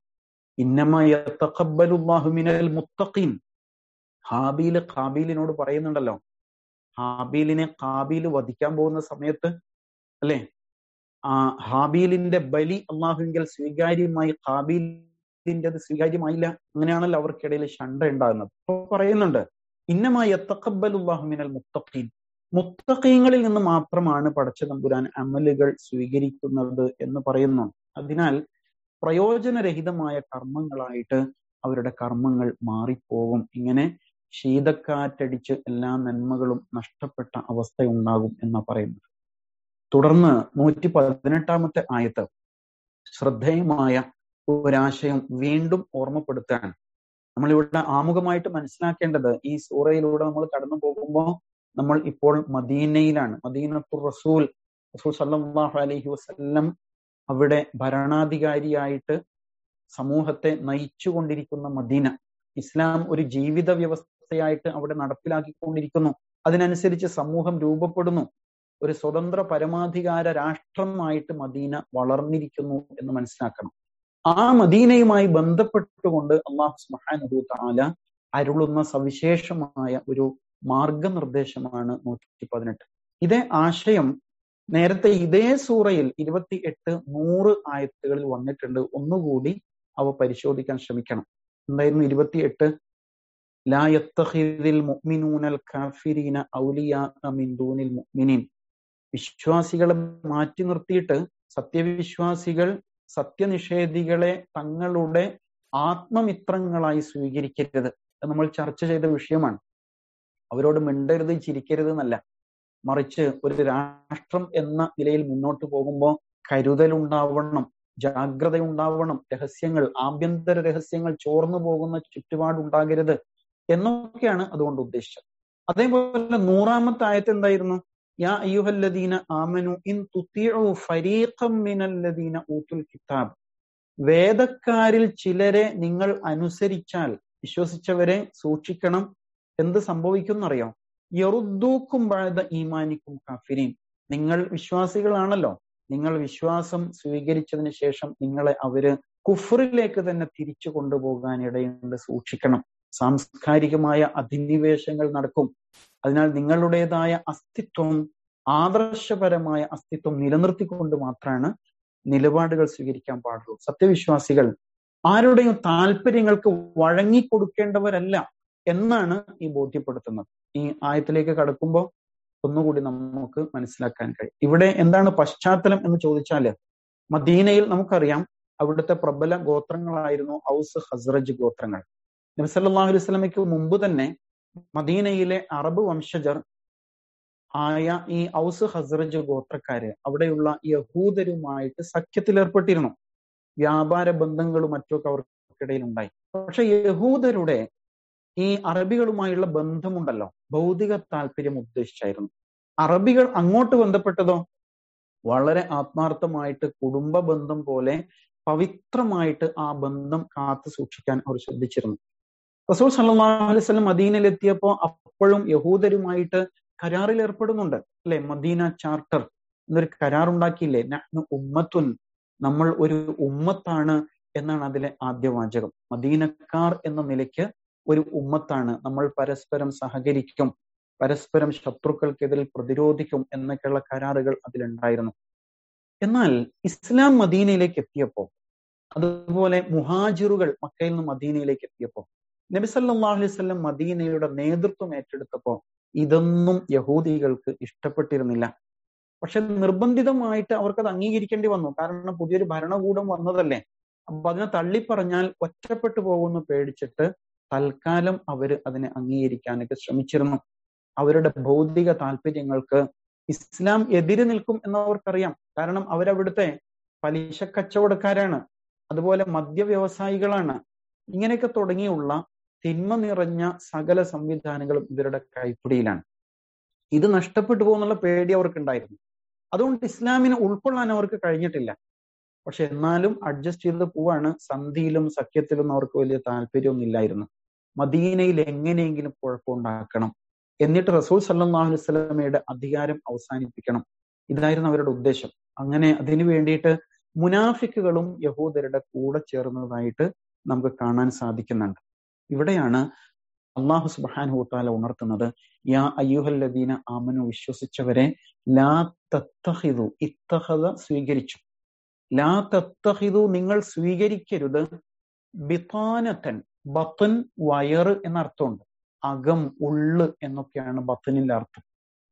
A: ഇന്നമൽ മുത്തഖീൻ ഹാബീല് ഖാബീലിനോട് പറയുന്നുണ്ടല്ലോ ഹാബീലിനെ ഖാബീൽ വധിക്കാൻ പോകുന്ന സമയത്ത് അല്ലെ ആ ഹാബീലിന്റെ ബലി അള്ളാഹുവിങ്കൽ സ്വീകാര്യമായി ഖാബീലിന്റെ അത് സ്വീകാര്യമായില്ല അങ്ങനെയാണല്ലോ അവർക്കിടയിൽ ശണ്ട ഉണ്ടാകുന്നത് അപ്പൊ പറയുന്നുണ്ട് ഇന്നമായി മിനൽ മുത്തഖീൻ മുത്തഖീങ്ങളിൽ നിന്ന് മാത്രമാണ് പടച്ച തമ്പുരാൻ അമലുകൾ സ്വീകരിക്കുന്നത് എന്ന് പറയുന്നു അതിനാൽ പ്രയോജനരഹിതമായ കർമ്മങ്ങളായിട്ട് അവരുടെ കർമ്മങ്ങൾ മാറിപ്പോകും ഇങ്ങനെ ശീതക്കാറ്റടിച്ച് എല്ലാ നന്മകളും നഷ്ടപ്പെട്ട അവസ്ഥയുണ്ടാകും എന്നാ പറയുന്നത് തുടർന്ന് നൂറ്റി പതിനെട്ടാമത്തെ ആയത്ത് ശ്രദ്ധേയമായ ഒരാശയം വീണ്ടും ഓർമ്മപ്പെടുത്താൻ നമ്മളിവിടെ ആമുഖമായിട്ട് മനസ്സിലാക്കേണ്ടത് ഈ സൂറയിലൂടെ നമ്മൾ കടന്നു പോകുമ്പോൾ നമ്മൾ ഇപ്പോൾ മദീനയിലാണ് മദീനത്തുർ റസൂൽ റസൂൽ സല്ലാഹു അലൈഹി വസ്ല്ലം അവിടെ ഭരണാധികാരിയായിട്ട് സമൂഹത്തെ നയിച്ചുകൊണ്ടിരിക്കുന്ന മദീന ഇസ്ലാം ഒരു ജീവിത വ്യവസ്ഥയായിട്ട് അവിടെ നടപ്പിലാക്കിക്കൊണ്ടിരിക്കുന്നു അതിനനുസരിച്ച് സമൂഹം രൂപപ്പെടുന്നു ഒരു സ്വതന്ത്ര പരമാധികാര രാഷ്ട്രമായിട്ട് മദീന വളർന്നിരിക്കുന്നു എന്ന് മനസ്സിലാക്കണം ആ മദീനയുമായി ബന്ധപ്പെട്ടുകൊണ്ട് അള്ളാഹു സുബ്ഹാനഹു തആല അരുളുന്ന സവിശേഷമായ ഒരു മാർഗനിർദ്ദേശമാണ് നൂറ്റി പതിനെട്ട് ഇതേ ആശയം നേരത്തെ ഇതേ സൂറയിൽ ഇരുപത്തി എട്ട് നൂറ് ആയത്തുകളിൽ വന്നിട്ടുണ്ട് ഒന്നുകൂടി അവ പരിശോധിക്കാൻ ശ്രമിക്കണം എന്തായിരുന്നു ഇരുപത്തി എട്ട് ലാ യത്തഖിദിൽ മുഅ്മിനൂനൽ കാഫിരീന ഔലിയാ മിൻ ദൂനിൽ മുഅ്മിനീൻ വിശ്വാസികളെ മാറ്റി നിർത്തിയിട്ട് സത്യവിശ്വാസികൾ സത്യനിഷേധികളെ തങ്ങളുടെ ആത്മമിത്രങ്ങളായി സ്വീകരിക്കരുത് നമ്മൾ ചർച്ച ചെയ്ത വിഷയമാണ് അവരോട് മിണ്ടരുത് ചിരിക്കരുത് എന്നല്ല മറിച്ച് ഒരു രാഷ്ട്രം എന്ന നിലയിൽ മുന്നോട്ട് പോകുമ്പോൾ കരുതലുണ്ടാവണം ജാഗ്രത ഉണ്ടാവണം രഹസ്യങ്ങൾ ആഭ്യന്തര രഹസ്യങ്ങൾ ചോർന്നു പോകുന്ന ചുറ്റുപാടുണ്ടാകരുത് എന്നൊക്കെയാണ് അതുകൊണ്ട് ഉദ്ദേശിച്ചത് അതേപോലെ നൂറാമത്തെ ആയത്ത് എന്തായിരുന്നു യാ അയ്യുഹല്ലദീന ആമനു ഇൻ തുത്തിഉ ഫരീഖം മിനല്ലദീന ഊത്തുൽ കിതാബ് വേദക്കാരിൽ ചിലരെ നിങ്ങൾ അനുസരിച്ചാൽ വിശ്വസിച്ചവരെ സൂക്ഷിക്കണം എന്ത് സംഭവിക്കുന്നറിയോ യറുദ്ദൂക്കും വാഴത ഈമാനിക്കും കാഫിരീൻ നിങ്ങൾ വിശ്വാസികളാണല്ലോ നിങ്ങൾ വിശ്വാസം സ്വീകരിച്ചതിന് ശേഷം നിങ്ങളെ അവര് കുഫറിലേക്ക് തന്നെ തിരിച്ചു കൊണ്ടുപോകാൻ ഇടയുണ്ട് സൂക്ഷിക്കണം സാംസ്കാരികമായ അധിനിവേശങ്ങൾ നടക്കും അതിനാൽ നിങ്ങളുടേതായ അസ്തിത്വം ആദർശപരമായ അസ്തിത്വം നിലനിർത്തിക്കൊണ്ട് മാത്രമാണ് നിലപാടുകൾ സ്വീകരിക്കാൻ പാടുള്ളൂ സത്യവിശ്വാസികൾ ആരുടെയും താല്പര്യങ്ങൾക്ക് വഴങ്ങിക്കൊടുക്കേണ്ടവരല്ല എന്നാണ് ഈ ബോധ്യപ്പെടുത്തുന്നത് ഈ ആയത്തിലേക്ക് കടക്കുമ്പോൾ ഒന്നുകൂടി നമുക്ക് മനസ്സിലാക്കാൻ കഴിയും ഇവിടെ എന്താണ് പശ്ചാത്തലം എന്ന് ചോദിച്ചാല് മദീനയിൽ നമുക്കറിയാം അവിടുത്തെ പ്രബല ഗോത്രങ്ങളായിരുന്നു ഔസ് ഹസ്രജ് ഗോത്രങ്ങൾ നബിസല്ലാഹു അലൈഹി സ്വലമയ്ക്ക് മുമ്പ് തന്നെ മദീനയിലെ അറബ് വംശജർ ആയ ഈ ഔസ് ഹസ്രജ് ഗോത്രക്കാര് അവിടെയുള്ള യഹൂദരുമായിട്ട് സഖ്യത്തിലേർപ്പെട്ടിരുന്നു വ്യാപാര ബന്ധങ്ങളും മറ്റുമൊക്കെ അവർക്കിടയിൽ ഉണ്ടായി പക്ഷെ യഹൂദരുടെ ഈ അറബികളുമായുള്ള ബന്ധമുണ്ടല്ലോ ഭൗതിക താല്പര്യം ഉദ്ദേശിച്ചായിരുന്നു അറബികൾ അങ്ങോട്ട് ബന്ധപ്പെട്ടതോ വളരെ ആത്മാർത്ഥമായിട്ട് കുടുംബ ബന്ധം പോലെ പവിത്രമായിട്ട് ആ ബന്ധം കാത്തു സൂക്ഷിക്കാൻ അവർ ശ്രദ്ധിച്ചിരുന്നു റസൂൽ സല്ലല്ലാഹു അലൈഹി വസല്ലം മദീനയിലെത്തിയപ്പോ അപ്പോഴും യഹൂദരുമായിട്ട് കരാറിൽ ഏർപ്പെടുന്നുണ്ട് അല്ലെ മദീന ചാർട്ടർ എന്നൊരു കരാർ ഉണ്ടാക്കിയില്ലേ നഹ്നു ഉമ്മത്തുൻ നമ്മൾ ഒരു ഉമ്മത്താണ് എന്നാണ് അതിലെ ആദ്യ വാചകം മദീനക്കാർ എന്ന നിലയ്ക്ക് ഒരു ഉമ്മത്താണ് നമ്മൾ പരസ്പരം സഹകരിക്കും പരസ്പരം ശത്രുക്കൾക്കെതിരെ പ്രതിരോധിക്കും എന്നൊക്കെയുള്ള കരാറുകൾ അതിലുണ്ടായിരുന്നു എന്നാൽ ഇസ്ലാം മദീനയിലേക്ക് എത്തിയപ്പോ അതുപോലെ മുഹാജിറുകൾ മക്കയിൽ നിന്ന് മദീനയിലേക്ക് എത്തിയപ്പോ നബി സല്ലല്ലാഹു അലൈഹി വസല്ലം മദീനയുടെ നേതൃത്വം ഏറ്റെടുത്തപ്പോ ഇതൊന്നും യഹൂദികൾക്ക് ഇഷ്ടപ്പെട്ടിരുന്നില്ല പക്ഷെ നിർബന്ധിതമായിട്ട് അവർക്കത് അംഗീകരിക്കേണ്ടി വന്നു കാരണം പുതിയൊരു ഭരണകൂടം വന്നതല്ലേ അപ്പൊ അതിനെ തള്ളിപ്പറഞ്ഞാൽ ഒറ്റപ്പെട്ടു പോകുമെന്ന് പേടിച്ചിട്ട് തൽക്കാലം അവര് അതിനെ അംഗീകരിക്കാനൊക്കെ ശ്രമിച്ചിരുന്നു അവരുടെ ഭൗതിക താല്പര്യങ്ങൾക്ക് ഇസ്ലാം എതിര് നിൽക്കും എന്നവർക്കറിയാം കാരണം അവരവിടുത്തെ പലിശ കച്ചവടക്കാരാണ് അതുപോലെ മദ്യ വ്യവസായികളാണ് ഇങ്ങനെയൊക്കെ തുടങ്ങിയുള്ള തിന്മ നിറഞ്ഞ സകല സംവിധാനങ്ങളും ഇവരുടെ കൈപ്പിടിയിലാണ് ഇത് നഷ്ടപ്പെട്ടു പോകുന്നുള്ള പേടി അവർക്കുണ്ടായിരുന്നു അതുകൊണ്ട് ഇസ്ലാമിനെ ഉൾക്കൊള്ളാൻ അവർക്ക് കഴിഞ്ഞിട്ടില്ല പക്ഷെ എന്നാലും അഡ്ജസ്റ്റ് ചെയ്ത് പോവാണ് സന്ധിയിലും സഖ്യത്തിലും അവർക്ക് വലിയ താല്പര്യമൊന്നും ഇല്ലായിരുന്നു മദീനയിൽ എങ്ങനെയെങ്കിലും കുഴപ്പമുണ്ടാക്കണം എന്നിട്ട് റസൂൽ സല്ലാഹു അലൈഹി സ്വലമയുടെ അധികാരം അവസാനിപ്പിക്കണം ഇതായിരുന്നു അവരുടെ ഉദ്ദേശം അങ്ങനെ അതിനു വേണ്ടിയിട്ട് മുനാഫിക്കുകളും യഹൂദരുടെ കൂടെ ചേർന്നതായിട്ട് നമുക്ക് കാണാൻ സാധിക്കുന്നുണ്ട് ഇവിടെയാണ് അള്ളാഹു സുബാൻഹുത്താല ഉണർത്തുന്നത് യാ അയ്യുഹല്ലദീന ആമനു വിശ്വസിച്ചവരെ ലാ തത്തഹിദു ഇത്തഹദ സ്വീകരിച്ചു ലാ തത്തഹിദു നിങ്ങൾ സ്വീകരിക്കരുത് ബിത്താനത്തൻ ബത്തൻ വയറ് എന്ന അർത്ഥമുണ്ട് അകം ഉള്ള് എന്നൊക്കെയാണ് ബത്തനിന്റെ അർത്ഥം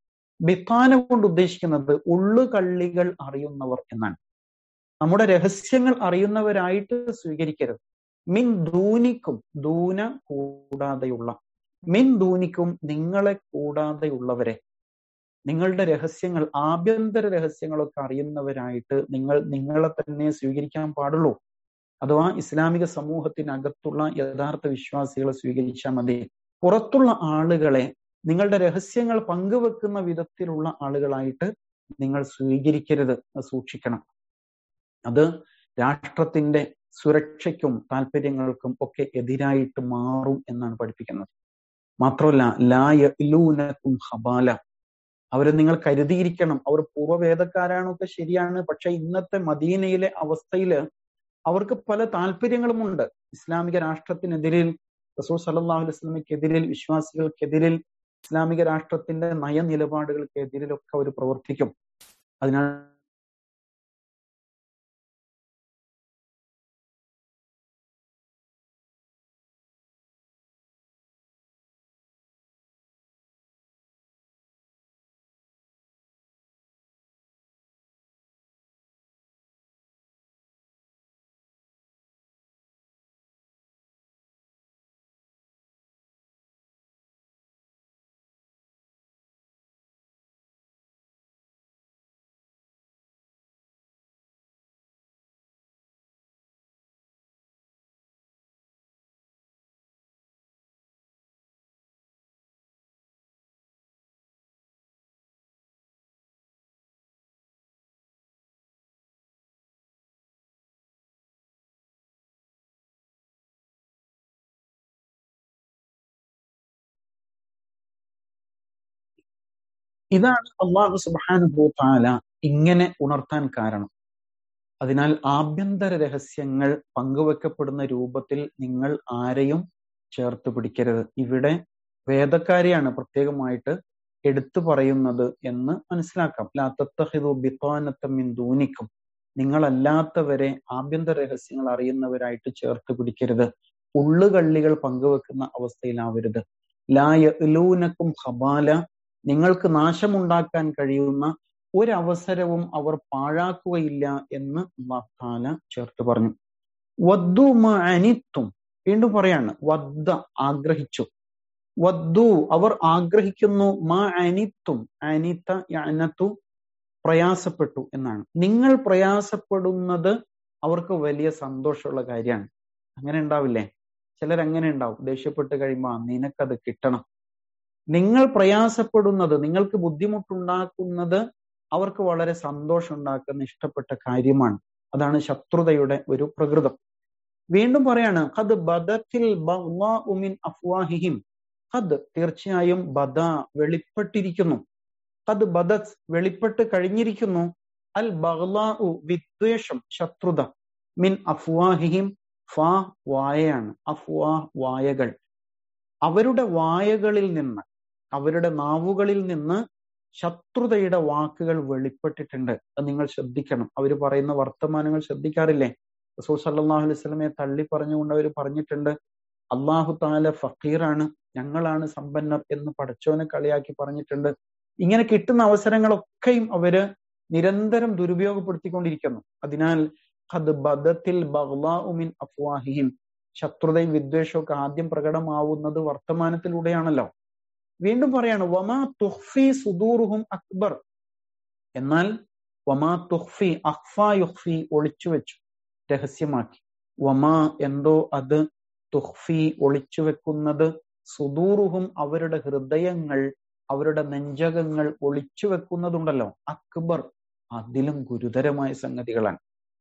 A: ബിത്താന കൊണ്ട് ഉദ്ദേശിക്കുന്നത് ഉള്ളുകള്ളികൾ അറിയുന്നവർ എന്നാണ് നമ്മുടെ രഹസ്യങ്ങൾ അറിയുന്നവരായിട്ട് സ്വീകരിക്കരുത് മിൻ ദൂനിക്കും ദൂന കൂടാതെയുള്ള മിൻ ദൂനിക്കും നിങ്ങളെ കൂടാതെയുള്ളവരെ നിങ്ങളുടെ രഹസ്യങ്ങൾ ആഭ്യന്തര രഹസ്യങ്ങളൊക്കെ അറിയുന്നവരായിട്ട് നിങ്ങൾ നിങ്ങളെ തന്നെ സ്വീകരിക്കാൻ പാടുള്ളൂ അഥവാ ഇസ്ലാമിക സമൂഹത്തിനകത്തുള്ള യഥാർത്ഥ വിശ്വാസികളെ സ്വീകരിച്ചാൽ മതി പുറത്തുള്ള ആളുകളെ നിങ്ങളുടെ രഹസ്യങ്ങൾ പങ്കുവെക്കുന്ന വിധത്തിലുള്ള ആളുകളായിട്ട് നിങ്ങൾ സ്വീകരിക്കരുത് സൂക്ഷിക്കണം അത് രാഷ്ട്രത്തിന്റെ സുരക്ഷയ്ക്കും താല്പര്യങ്ങൾക്കും ഒക്കെ എതിരായിട്ട് മാറും എന്നാണ് പഠിപ്പിക്കുന്നത് മാത്രമല്ല ലായൂനക്കും ഹബാല അവരെ നിങ്ങൾ കരുതിയിരിക്കണം അവർ പൂർവ്വവേദക്കാരാണൊക്കെ ശരിയാണ് പക്ഷെ ഇന്നത്തെ മദീനയിലെ അവസ്ഥയില് അവർക്ക് പല താല്പര്യങ്ങളുമുണ്ട് ഇസ്ലാമിക രാഷ്ട്രത്തിനെതിരിൽ റസൂൽ സല്ലാഹു അലൈഹി സ്വലമിക്കെതിരിൽ വിശ്വാസികൾക്കെതിരിൽ ഇസ്ലാമിക രാഷ്ട്രത്തിന്റെ നയനിലപാടുകൾക്കെതിരിലൊക്കെ അവർ പ്രവർത്തിക്കും അതിനാൽ ഇതാണ് അള്ളാഹു സുബാനുഭൂ താല ഇങ്ങനെ ഉണർത്താൻ കാരണം അതിനാൽ ആഭ്യന്തര രഹസ്യങ്ങൾ പങ്കുവെക്കപ്പെടുന്ന രൂപത്തിൽ നിങ്ങൾ ആരെയും ചേർത്ത് പിടിക്കരുത് ഇവിടെ വേദക്കാരെയാണ് പ്രത്യേകമായിട്ട് എടുത്തു പറയുന്നത് എന്ന് മനസ്സിലാക്കാം ലാത്തഹിദു ബിത്താനത്തമ്മിൻ ദൂനിക്കും നിങ്ങളല്ലാത്തവരെ ആഭ്യന്തര രഹസ്യങ്ങൾ അറിയുന്നവരായിട്ട് ചേർത്ത് പിടിക്കരുത് ഉള്ളുകള്ളികൾ പങ്കുവെക്കുന്ന അവസ്ഥയിലാവരുത് ലായലൂനക്കും ഹബാല നിങ്ങൾക്ക് നാശമുണ്ടാക്കാൻ കഴിയുന്ന ഒരവസരവും അവർ പാഴാക്കുകയില്ല എന്ന് അള്ളാഹ്താല ചേർത്ത് പറഞ്ഞു വദ്ദു അനിത്തും വീണ്ടും പറയാണ് വദ്ദ ആഗ്രഹിച്ചു വദ്ദു അവർ ആഗ്രഹിക്കുന്നു മാ അനിത്തും അനിത്ത അനത്തു പ്രയാസപ്പെട്ടു എന്നാണ് നിങ്ങൾ പ്രയാസപ്പെടുന്നത് അവർക്ക് വലിയ സന്തോഷമുള്ള കാര്യമാണ് അങ്ങനെ ഉണ്ടാവില്ലേ ചിലർ അങ്ങനെ ഉണ്ടാവും ദേഷ്യപ്പെട്ട് കഴിയുമ്പോൾ നിനക്കത് കിട്ടണം നിങ്ങൾ പ്രയാസപ്പെടുന്നത് നിങ്ങൾക്ക് ബുദ്ധിമുട്ടുണ്ടാക്കുന്നത് അവർക്ക് വളരെ സന്തോഷം ഉണ്ടാക്കുന്ന ഇഷ്ടപ്പെട്ട കാര്യമാണ് അതാണ് ശത്രുതയുടെ ഒരു പ്രകൃതം വീണ്ടും പറയാണ് ഖദ് ബദത്തിൽ മിൻ അഫ്വാഹിഹിം ഖദ് തീർച്ചയായും ബദ വെളിപ്പെട്ടിരിക്കുന്നു ഖദ് ബദത് വെളിപ്പെട്ട് കഴിഞ്ഞിരിക്കുന്നു അൽ ബഗ്ലാഉ വിദ്വേഷം ശത്രുത മിൻ അഫ്വാഹിഹിം ഫാ വായയാണ് അഫ്വാ വായകൾ അവരുടെ വായകളിൽ നിന്ന് അവരുടെ നാവുകളിൽ നിന്ന് ശത്രുതയുടെ വാക്കുകൾ വെളിപ്പെട്ടിട്ടുണ്ട് അത് നിങ്ങൾ ശ്രദ്ധിക്കണം അവർ പറയുന്ന വർത്തമാനങ്ങൾ ശ്രദ്ധിക്കാറില്ലേ റസൂൽ സല്ലാഹു അലൈഹി സ്വലമെ തള്ളി പറഞ്ഞുകൊണ്ട് അവർ പറഞ്ഞിട്ടുണ്ട് അള്ളാഹു താല ഫക്കീറാണ് ഞങ്ങളാണ് സമ്പന്നർ എന്ന് പടച്ചോനെ കളിയാക്കി പറഞ്ഞിട്ടുണ്ട് ഇങ്ങനെ കിട്ടുന്ന അവസരങ്ങളൊക്കെയും അവര് നിരന്തരം ദുരുപയോഗപ്പെടുത്തിക്കൊണ്ടിരിക്കുന്നു അതിനാൽ ഖദ് ബദത്തിൽ ബഗ്ലാഉമിൻ അഫ്വാഹിഹിം ശത്രുതയും വിദ്വേഷവും ഒക്കെ ആദ്യം പ്രകടമാവുന്നത് വർത്തമാനത്തിലൂടെയാണല്ലോ വീണ്ടും പറയാണ് വമാ തുഹ്ഫി സുദൂറുഹും അക്ബർ എന്നാൽ വമാ തുഹ്ഫി അഹ്ഫ യുഹ്ഫി ഒളിച്ചു വെച്ചു രഹസ്യമാക്കി വമാ എന്തോ അത് തുഹ്ഫി ഒളിച്ചു വെക്കുന്നത് സുദൂറുഹും അവരുടെ ഹൃദയങ്ങൾ അവരുടെ നെഞ്ചകങ്ങൾ ഒളിച്ചു വെക്കുന്നതുണ്ടല്ലോ അക്ബർ അതിലും ഗുരുതരമായ സംഗതികളാണ്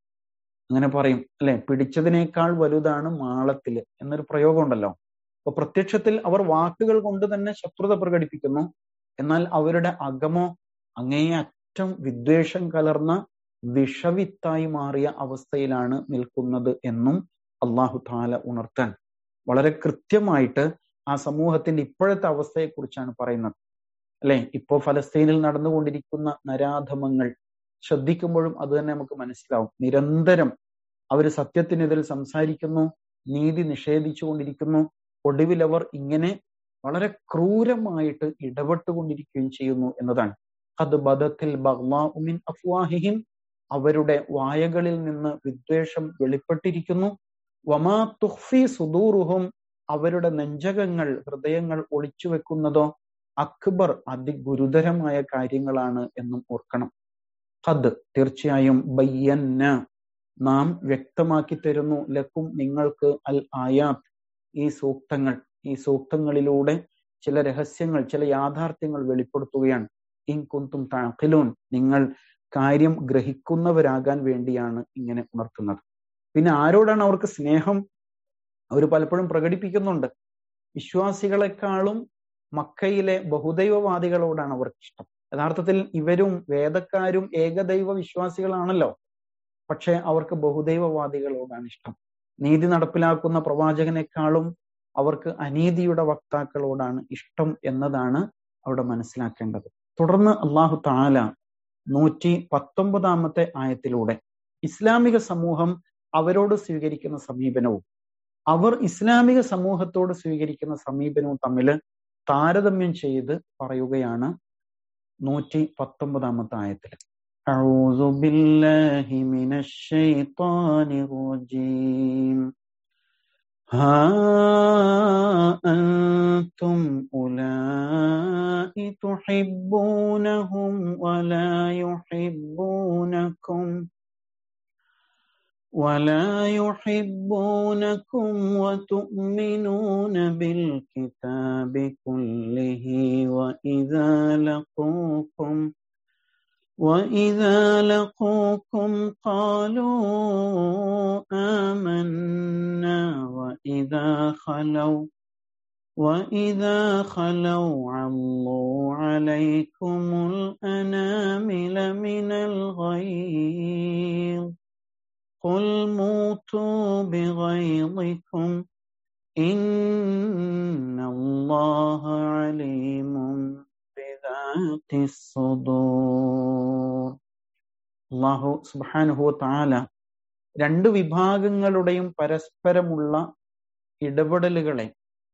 A: അങ്ങനെ പറയും അല്ലെ പിടിച്ചതിനേക്കാൾ വലുതാണ് മാളത്തില് എന്നൊരു പ്രയോഗം ഉണ്ടല്ലോ അപ്പൊ പ്രത്യക്ഷത്തിൽ അവർ വാക്കുകൾ കൊണ്ട് തന്നെ ശത്രുത പ്രകടിപ്പിക്കുന്നു എന്നാൽ അവരുടെ അകമോ അങ്ങേയറ്റം വിദ്വേഷം കലർന്ന വിഷവിത്തായി മാറിയ അവസ്ഥയിലാണ് നിൽക്കുന്നത് എന്നും അള്ളാഹു താല ഉണർത്താൻ വളരെ കൃത്യമായിട്ട് ആ സമൂഹത്തിന്റെ ഇപ്പോഴത്തെ അവസ്ഥയെക്കുറിച്ചാണ് പറയുന്നത് അല്ലെ ഇപ്പോ ഫലസ്തീനിൽ നടന്നുകൊണ്ടിരിക്കുന്ന നരാധമങ്ങൾ ശ്രദ്ധിക്കുമ്പോഴും അത് തന്നെ നമുക്ക് മനസ്സിലാവും നിരന്തരം അവർ സത്യത്തിനെതിരെ സംസാരിക്കുന്നു നീതി നിഷേധിച്ചുകൊണ്ടിരിക്കുന്നു ഒടുവിൽ അവർ ഇങ്ങനെ വളരെ ക്രൂരമായിട്ട് ഇടപെട്ടുകൊണ്ടിരിക്കുകയും ചെയ്യുന്നു എന്നതാണ് അത് ബദത്തിൽ ബഗ്ലാഉമിൻ അഫ്വാഹിഹിം അവരുടെ വായകളിൽ നിന്ന് വിദ്വേഷം വെളിപ്പെട്ടിരിക്കുന്നു വമാ തുഹ്ഫി സുദൂറുഹും അവരുടെ നെഞ്ചകങ്ങൾ ഹൃദയങ്ങൾ ഒളിച്ചു വെക്കുന്നതോ അക്ബർ അതിഗുരുതരമായ കാര്യങ്ങളാണ് എന്നും ഓർക്കണം ഖദ് തീർച്ചയായും ബയ്യന്ന നാം വ്യക്തമാക്കി തരുന്നു ലക്കും നിങ്ങൾക്ക് അൽ ആയാത്ത് ഈ സൂക്തങ്ങൾ ഈ സൂക്തങ്ങളിലൂടെ ചില രഹസ്യങ്ങൾ ചില യാഥാർത്ഥ്യങ്ങൾ വെളിപ്പെടുത്തുകയാണ് ഇൻ കുന്തും താഖിലൂൻ നിങ്ങൾ കാര്യം ഗ്രഹിക്കുന്നവരാകാൻ വേണ്ടിയാണ് ഇങ്ങനെ ഉണർത്തുന്നത് പിന്നെ ആരോടാണ് അവർക്ക് സ്നേഹം അവർ പലപ്പോഴും പ്രകടിപ്പിക്കുന്നുണ്ട് വിശ്വാസികളെക്കാളും മക്കയിലെ ബഹുദൈവവാദികളോടാണ് അവർക്ക് ഇഷ്ടം യഥാർത്ഥത്തിൽ ഇവരും വേദക്കാരും ഏകദൈവ വിശ്വാസികളാണല്ലോ പക്ഷെ അവർക്ക് ബഹുദൈവവാദികളോടാണ് ഇഷ്ടം നീതി നടപ്പിലാക്കുന്ന പ്രവാചകനേക്കാളും അവർക്ക് അനീതിയുടെ വക്താക്കളോടാണ് ഇഷ്ടം എന്നതാണ് അവിടെ മനസ്സിലാക്കേണ്ടത് തുടർന്ന് അള്ളാഹു താല നൂറ്റി പത്തൊമ്പതാമത്തെ ആയത്തിലൂടെ ഇസ്ലാമിക സമൂഹം അവരോട് സ്വീകരിക്കുന്ന സമീപനവും അവർ ഇസ്ലാമിക സമൂഹത്തോട് സ്വീകരിക്കുന്ന സമീപനവും തമ്മിൽ താരതമ്യം ചെയ്ത് പറയുകയാണ് നൂറ്റി പത്തൊമ്പതാമത്തെ ആയത്തിൽ أعوذ بالله من الشيطان الرجيم ها أنتم أولئك تحبونهم ولا يحبونكم ولا يحبونكم وتؤمنون بالكتاب كله وإذا لقوكم وإذا لقوكم قالوا آمنا وإذا خلوا وإذا خلوا عضوا عليكم الأنامل من الغيظ قل موتوا بغيظكم إن الله عليم بذات الصدور അള്ളാഹു സുബാനുഹു താല രണ്ട് വിഭാഗങ്ങളുടെയും പരസ്പരമുള്ള ഇടപെടലുകളെ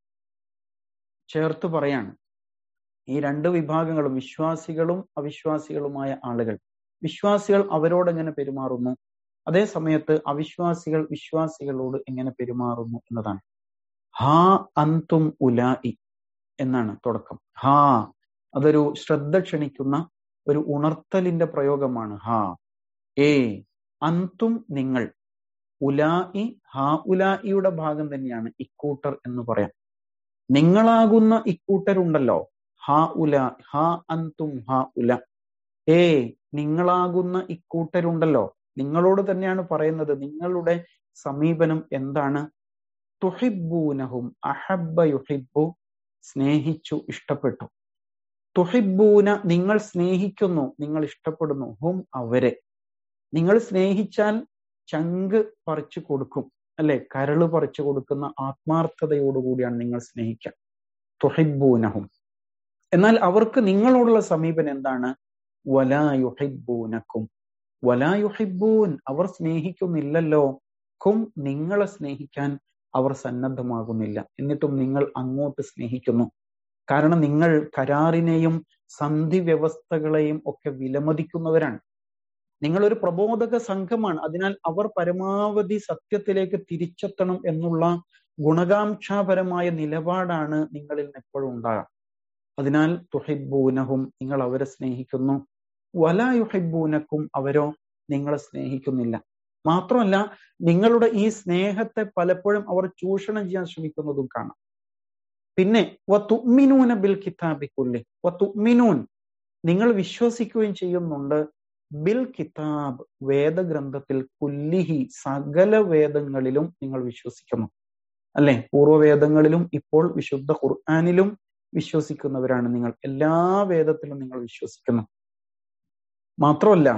A: ചേർത്ത് പറയാണ് ഈ രണ്ട് വിഭാഗങ്ങളും വിശ്വാസികളും അവിശ്വാസികളുമായ ആളുകൾ വിശ്വാസികൾ അവരോട് എങ്ങനെ പെരുമാറുന്നു അതേ സമയത്ത് അവിശ്വാസികൾ വിശ്വാസികളോട് എങ്ങനെ പെരുമാറുന്നു എന്നതാണ് ഹാ അന്തും ഉലായി എന്നാണ് തുടക്കം ഹാ അതൊരു ശ്രദ്ധ ക്ഷണിക്കുന്ന ഒരു ഉണർത്തലിന്റെ പ്രയോഗമാണ് ഹാ ഏ അന്തും നിങ്ങൾ ഉലായി ഹാ ഉലായിയുടെ ഭാഗം തന്നെയാണ് ഇക്കൂട്ടർ എന്ന് പറയാം നിങ്ങളാകുന്ന ഇക്കൂട്ടരുണ്ടല്ലോ ഹാ ഉല ഹാ അന്തും ഹാ ഉല ഏ നിങ്ങളാകുന്ന ഇക്കൂട്ടരുണ്ടല്ലോ നിങ്ങളോട് തന്നെയാണ് പറയുന്നത് നിങ്ങളുടെ സമീപനം എന്താണ് തുഹിബൂനഹും അഹബ്ബ യുഹിബു സ്നേഹിച്ചു ഇഷ്ടപ്പെട്ടു തുഹിബൂന നിങ്ങൾ സ്നേഹിക്കുന്നു നിങ്ങൾ ഇഷ്ടപ്പെടുന്നു ഹും അവരെ നിങ്ങൾ സ്നേഹിച്ചാൽ ചങ്ക് പറിച്ചു കൊടുക്കും അല്ലെ കരള് പറിച്ചു കൊടുക്കുന്ന ആത്മാർത്ഥതയോടുകൂടിയാണ് നിങ്ങൾ സ്നേഹിക്കുക തുഹിബൂനഹും എന്നാൽ അവർക്ക് നിങ്ങളോടുള്ള സമീപനം എന്താണ് വലായുഹിബൂനക്കും വലായുഹിബൂൻ അവർ സ്നേഹിക്കുന്നില്ലല്ലോ ക്കും നിങ്ങളെ സ്നേഹിക്കാൻ അവർ സന്നദ്ധമാകുന്നില്ല എന്നിട്ടും നിങ്ങൾ അങ്ങോട്ട് സ്നേഹിക്കുന്നു കാരണം നിങ്ങൾ കരാറിനെയും സന്ധി വ്യവസ്ഥകളെയും ഒക്കെ വിലമതിക്കുന്നവരാണ് നിങ്ങളൊരു പ്രബോധക സംഘമാണ് അതിനാൽ അവർ പരമാവധി സത്യത്തിലേക്ക് തിരിച്ചെത്തണം എന്നുള്ള ഗുണകാംക്ഷാപരമായ നിലപാടാണ് നിങ്ങളിൽ എപ്പോഴും ഉണ്ടാകാം അതിനാൽ തുഹിബൂനഹും നിങ്ങൾ അവരെ സ്നേഹിക്കുന്നു വലായുഹിബൂനക്കും അവരോ നിങ്ങളെ സ്നേഹിക്കുന്നില്ല മാത്രമല്ല നിങ്ങളുടെ ഈ സ്നേഹത്തെ പലപ്പോഴും അവർ ചൂഷണം ചെയ്യാൻ ശ്രമിക്കുന്നതും കാണാം പിന്നെ വത്തുമിനൂന ബിൽ കിതാബിക്കുള്ളി വത്തുമിനൂൻ നിങ്ങൾ വിശ്വസിക്കുകയും ചെയ്യുന്നുണ്ട് ബിൽ കിതാബ് വേദഗ്രന്ഥത്തിൽ കുല്ലിഹി സകല വേദങ്ങളിലും നിങ്ങൾ വിശ്വസിക്കുന്നു അല്ലെ പൂർവ്വവേദങ്ങളിലും ഇപ്പോൾ വിശുദ്ധ ഖുർആാനിലും വിശ്വസിക്കുന്നവരാണ് നിങ്ങൾ എല്ലാ വേദത്തിലും നിങ്ങൾ വിശ്വസിക്കുന്നു മാത്രമല്ല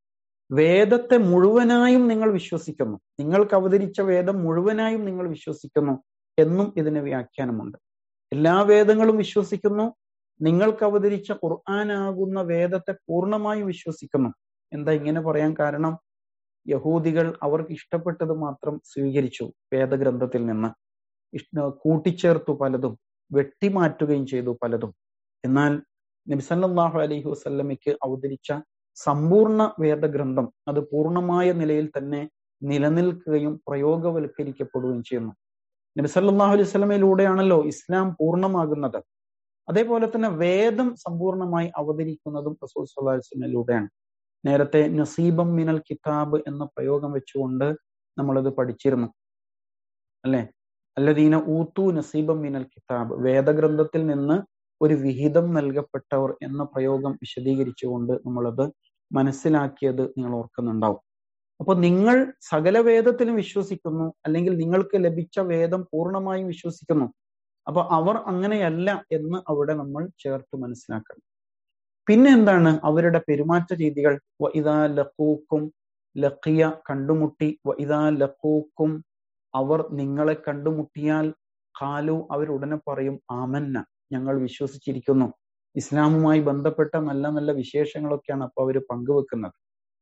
A: വേദത്തെ മുഴുവനായും നിങ്ങൾ വിശ്വസിക്കുന്നു നിങ്ങൾക്ക് അവതരിച്ച വേദം മുഴുവനായും നിങ്ങൾ വിശ്വസിക്കുന്നു എന്നും ഇതിന് വ്യാഖ്യാനമുണ്ട് എല്ലാ വേദങ്ങളും വിശ്വസിക്കുന്നു നിങ്ങൾക്ക് അവതരിച്ച ഖുർആനാകുന്ന വേദത്തെ പൂർണ്ണമായും വിശ്വസിക്കുന്നു എന്താ ഇങ്ങനെ പറയാൻ കാരണം യഹൂദികൾ അവർക്ക് ഇഷ്ടപ്പെട്ടത് മാത്രം സ്വീകരിച്ചു വേദഗ്രന്ഥത്തിൽ നിന്ന് കൂട്ടിച്ചേർത്തു പലതും വെട്ടിമാറ്റുകയും ചെയ്തു പലതും എന്നാൽ നബിസല്ലാഹു അലൈഹി വസല്ലമയ്ക്ക് അവതരിച്ച സമ്പൂർണ്ണ വേദഗ്രന്ഥം അത് പൂർണ്ണമായ നിലയിൽ തന്നെ നിലനിൽക്കുകയും പ്രയോഗവൽക്കരിക്കപ്പെടുകയും ചെയ്യുന്നു നബി സല്ലല്ലാഹു അലൈഹി സ്വലമയിലൂടെയാണല്ലോ ഇസ്ലാം പൂർണ്ണമാകുന്നത് അതേപോലെ തന്നെ വേദം സമ്പൂർണ്ണമായി അവതരിക്കുന്നതും റസൂൽ സല്ലല്ലാഹു അലൈഹി വസല്ലമയിലൂടെയാണ് നേരത്തെ നസീബം മിനൽ കിതാബ് എന്ന പ്രയോഗം വെച്ചുകൊണ്ട് നമ്മളത് പഠിച്ചിരുന്നു അല്ലെ അല്ലദീന ഊത്തു നസീബം മിനൽ കിതാബ് വേദഗ്രന്ഥത്തിൽ നിന്ന് ഒരു വിഹിതം നൽകപ്പെട്ടവർ എന്ന പ്രയോഗം വിശദീകരിച്ചുകൊണ്ട് നമ്മളത് മനസ്സിലാക്കിയത് നിങ്ങൾ ഓർക്കുന്നുണ്ടാവും അപ്പൊ നിങ്ങൾ സകല വേദത്തിലും വിശ്വസിക്കുന്നു അല്ലെങ്കിൽ നിങ്ങൾക്ക് ലഭിച്ച വേദം പൂർണ്ണമായും വിശ്വസിക്കുന്നു അപ്പൊ അവർ അങ്ങനെയല്ല എന്ന് അവിടെ നമ്മൾ ചേർത്ത് മനസ്സിലാക്കണം പിന്നെ എന്താണ് അവരുടെ പെരുമാറ്റ രീതികൾ വ ഇതാ ലഖൂക്കും ലഖിയ കണ്ടുമുട്ടി വ ഇതാ ലഖൂക്കും അവർ നിങ്ങളെ കണ്ടുമുട്ടിയാൽ ഖാലു അവരുടനെ പറയും ആമന്ന ഞങ്ങൾ വിശ്വസിച്ചിരിക്കുന്നു ഇസ്ലാമുമായി ബന്ധപ്പെട്ട നല്ല നല്ല വിശേഷങ്ങളൊക്കെയാണ് അപ്പൊ അവർ പങ്കുവെക്കുന്നത്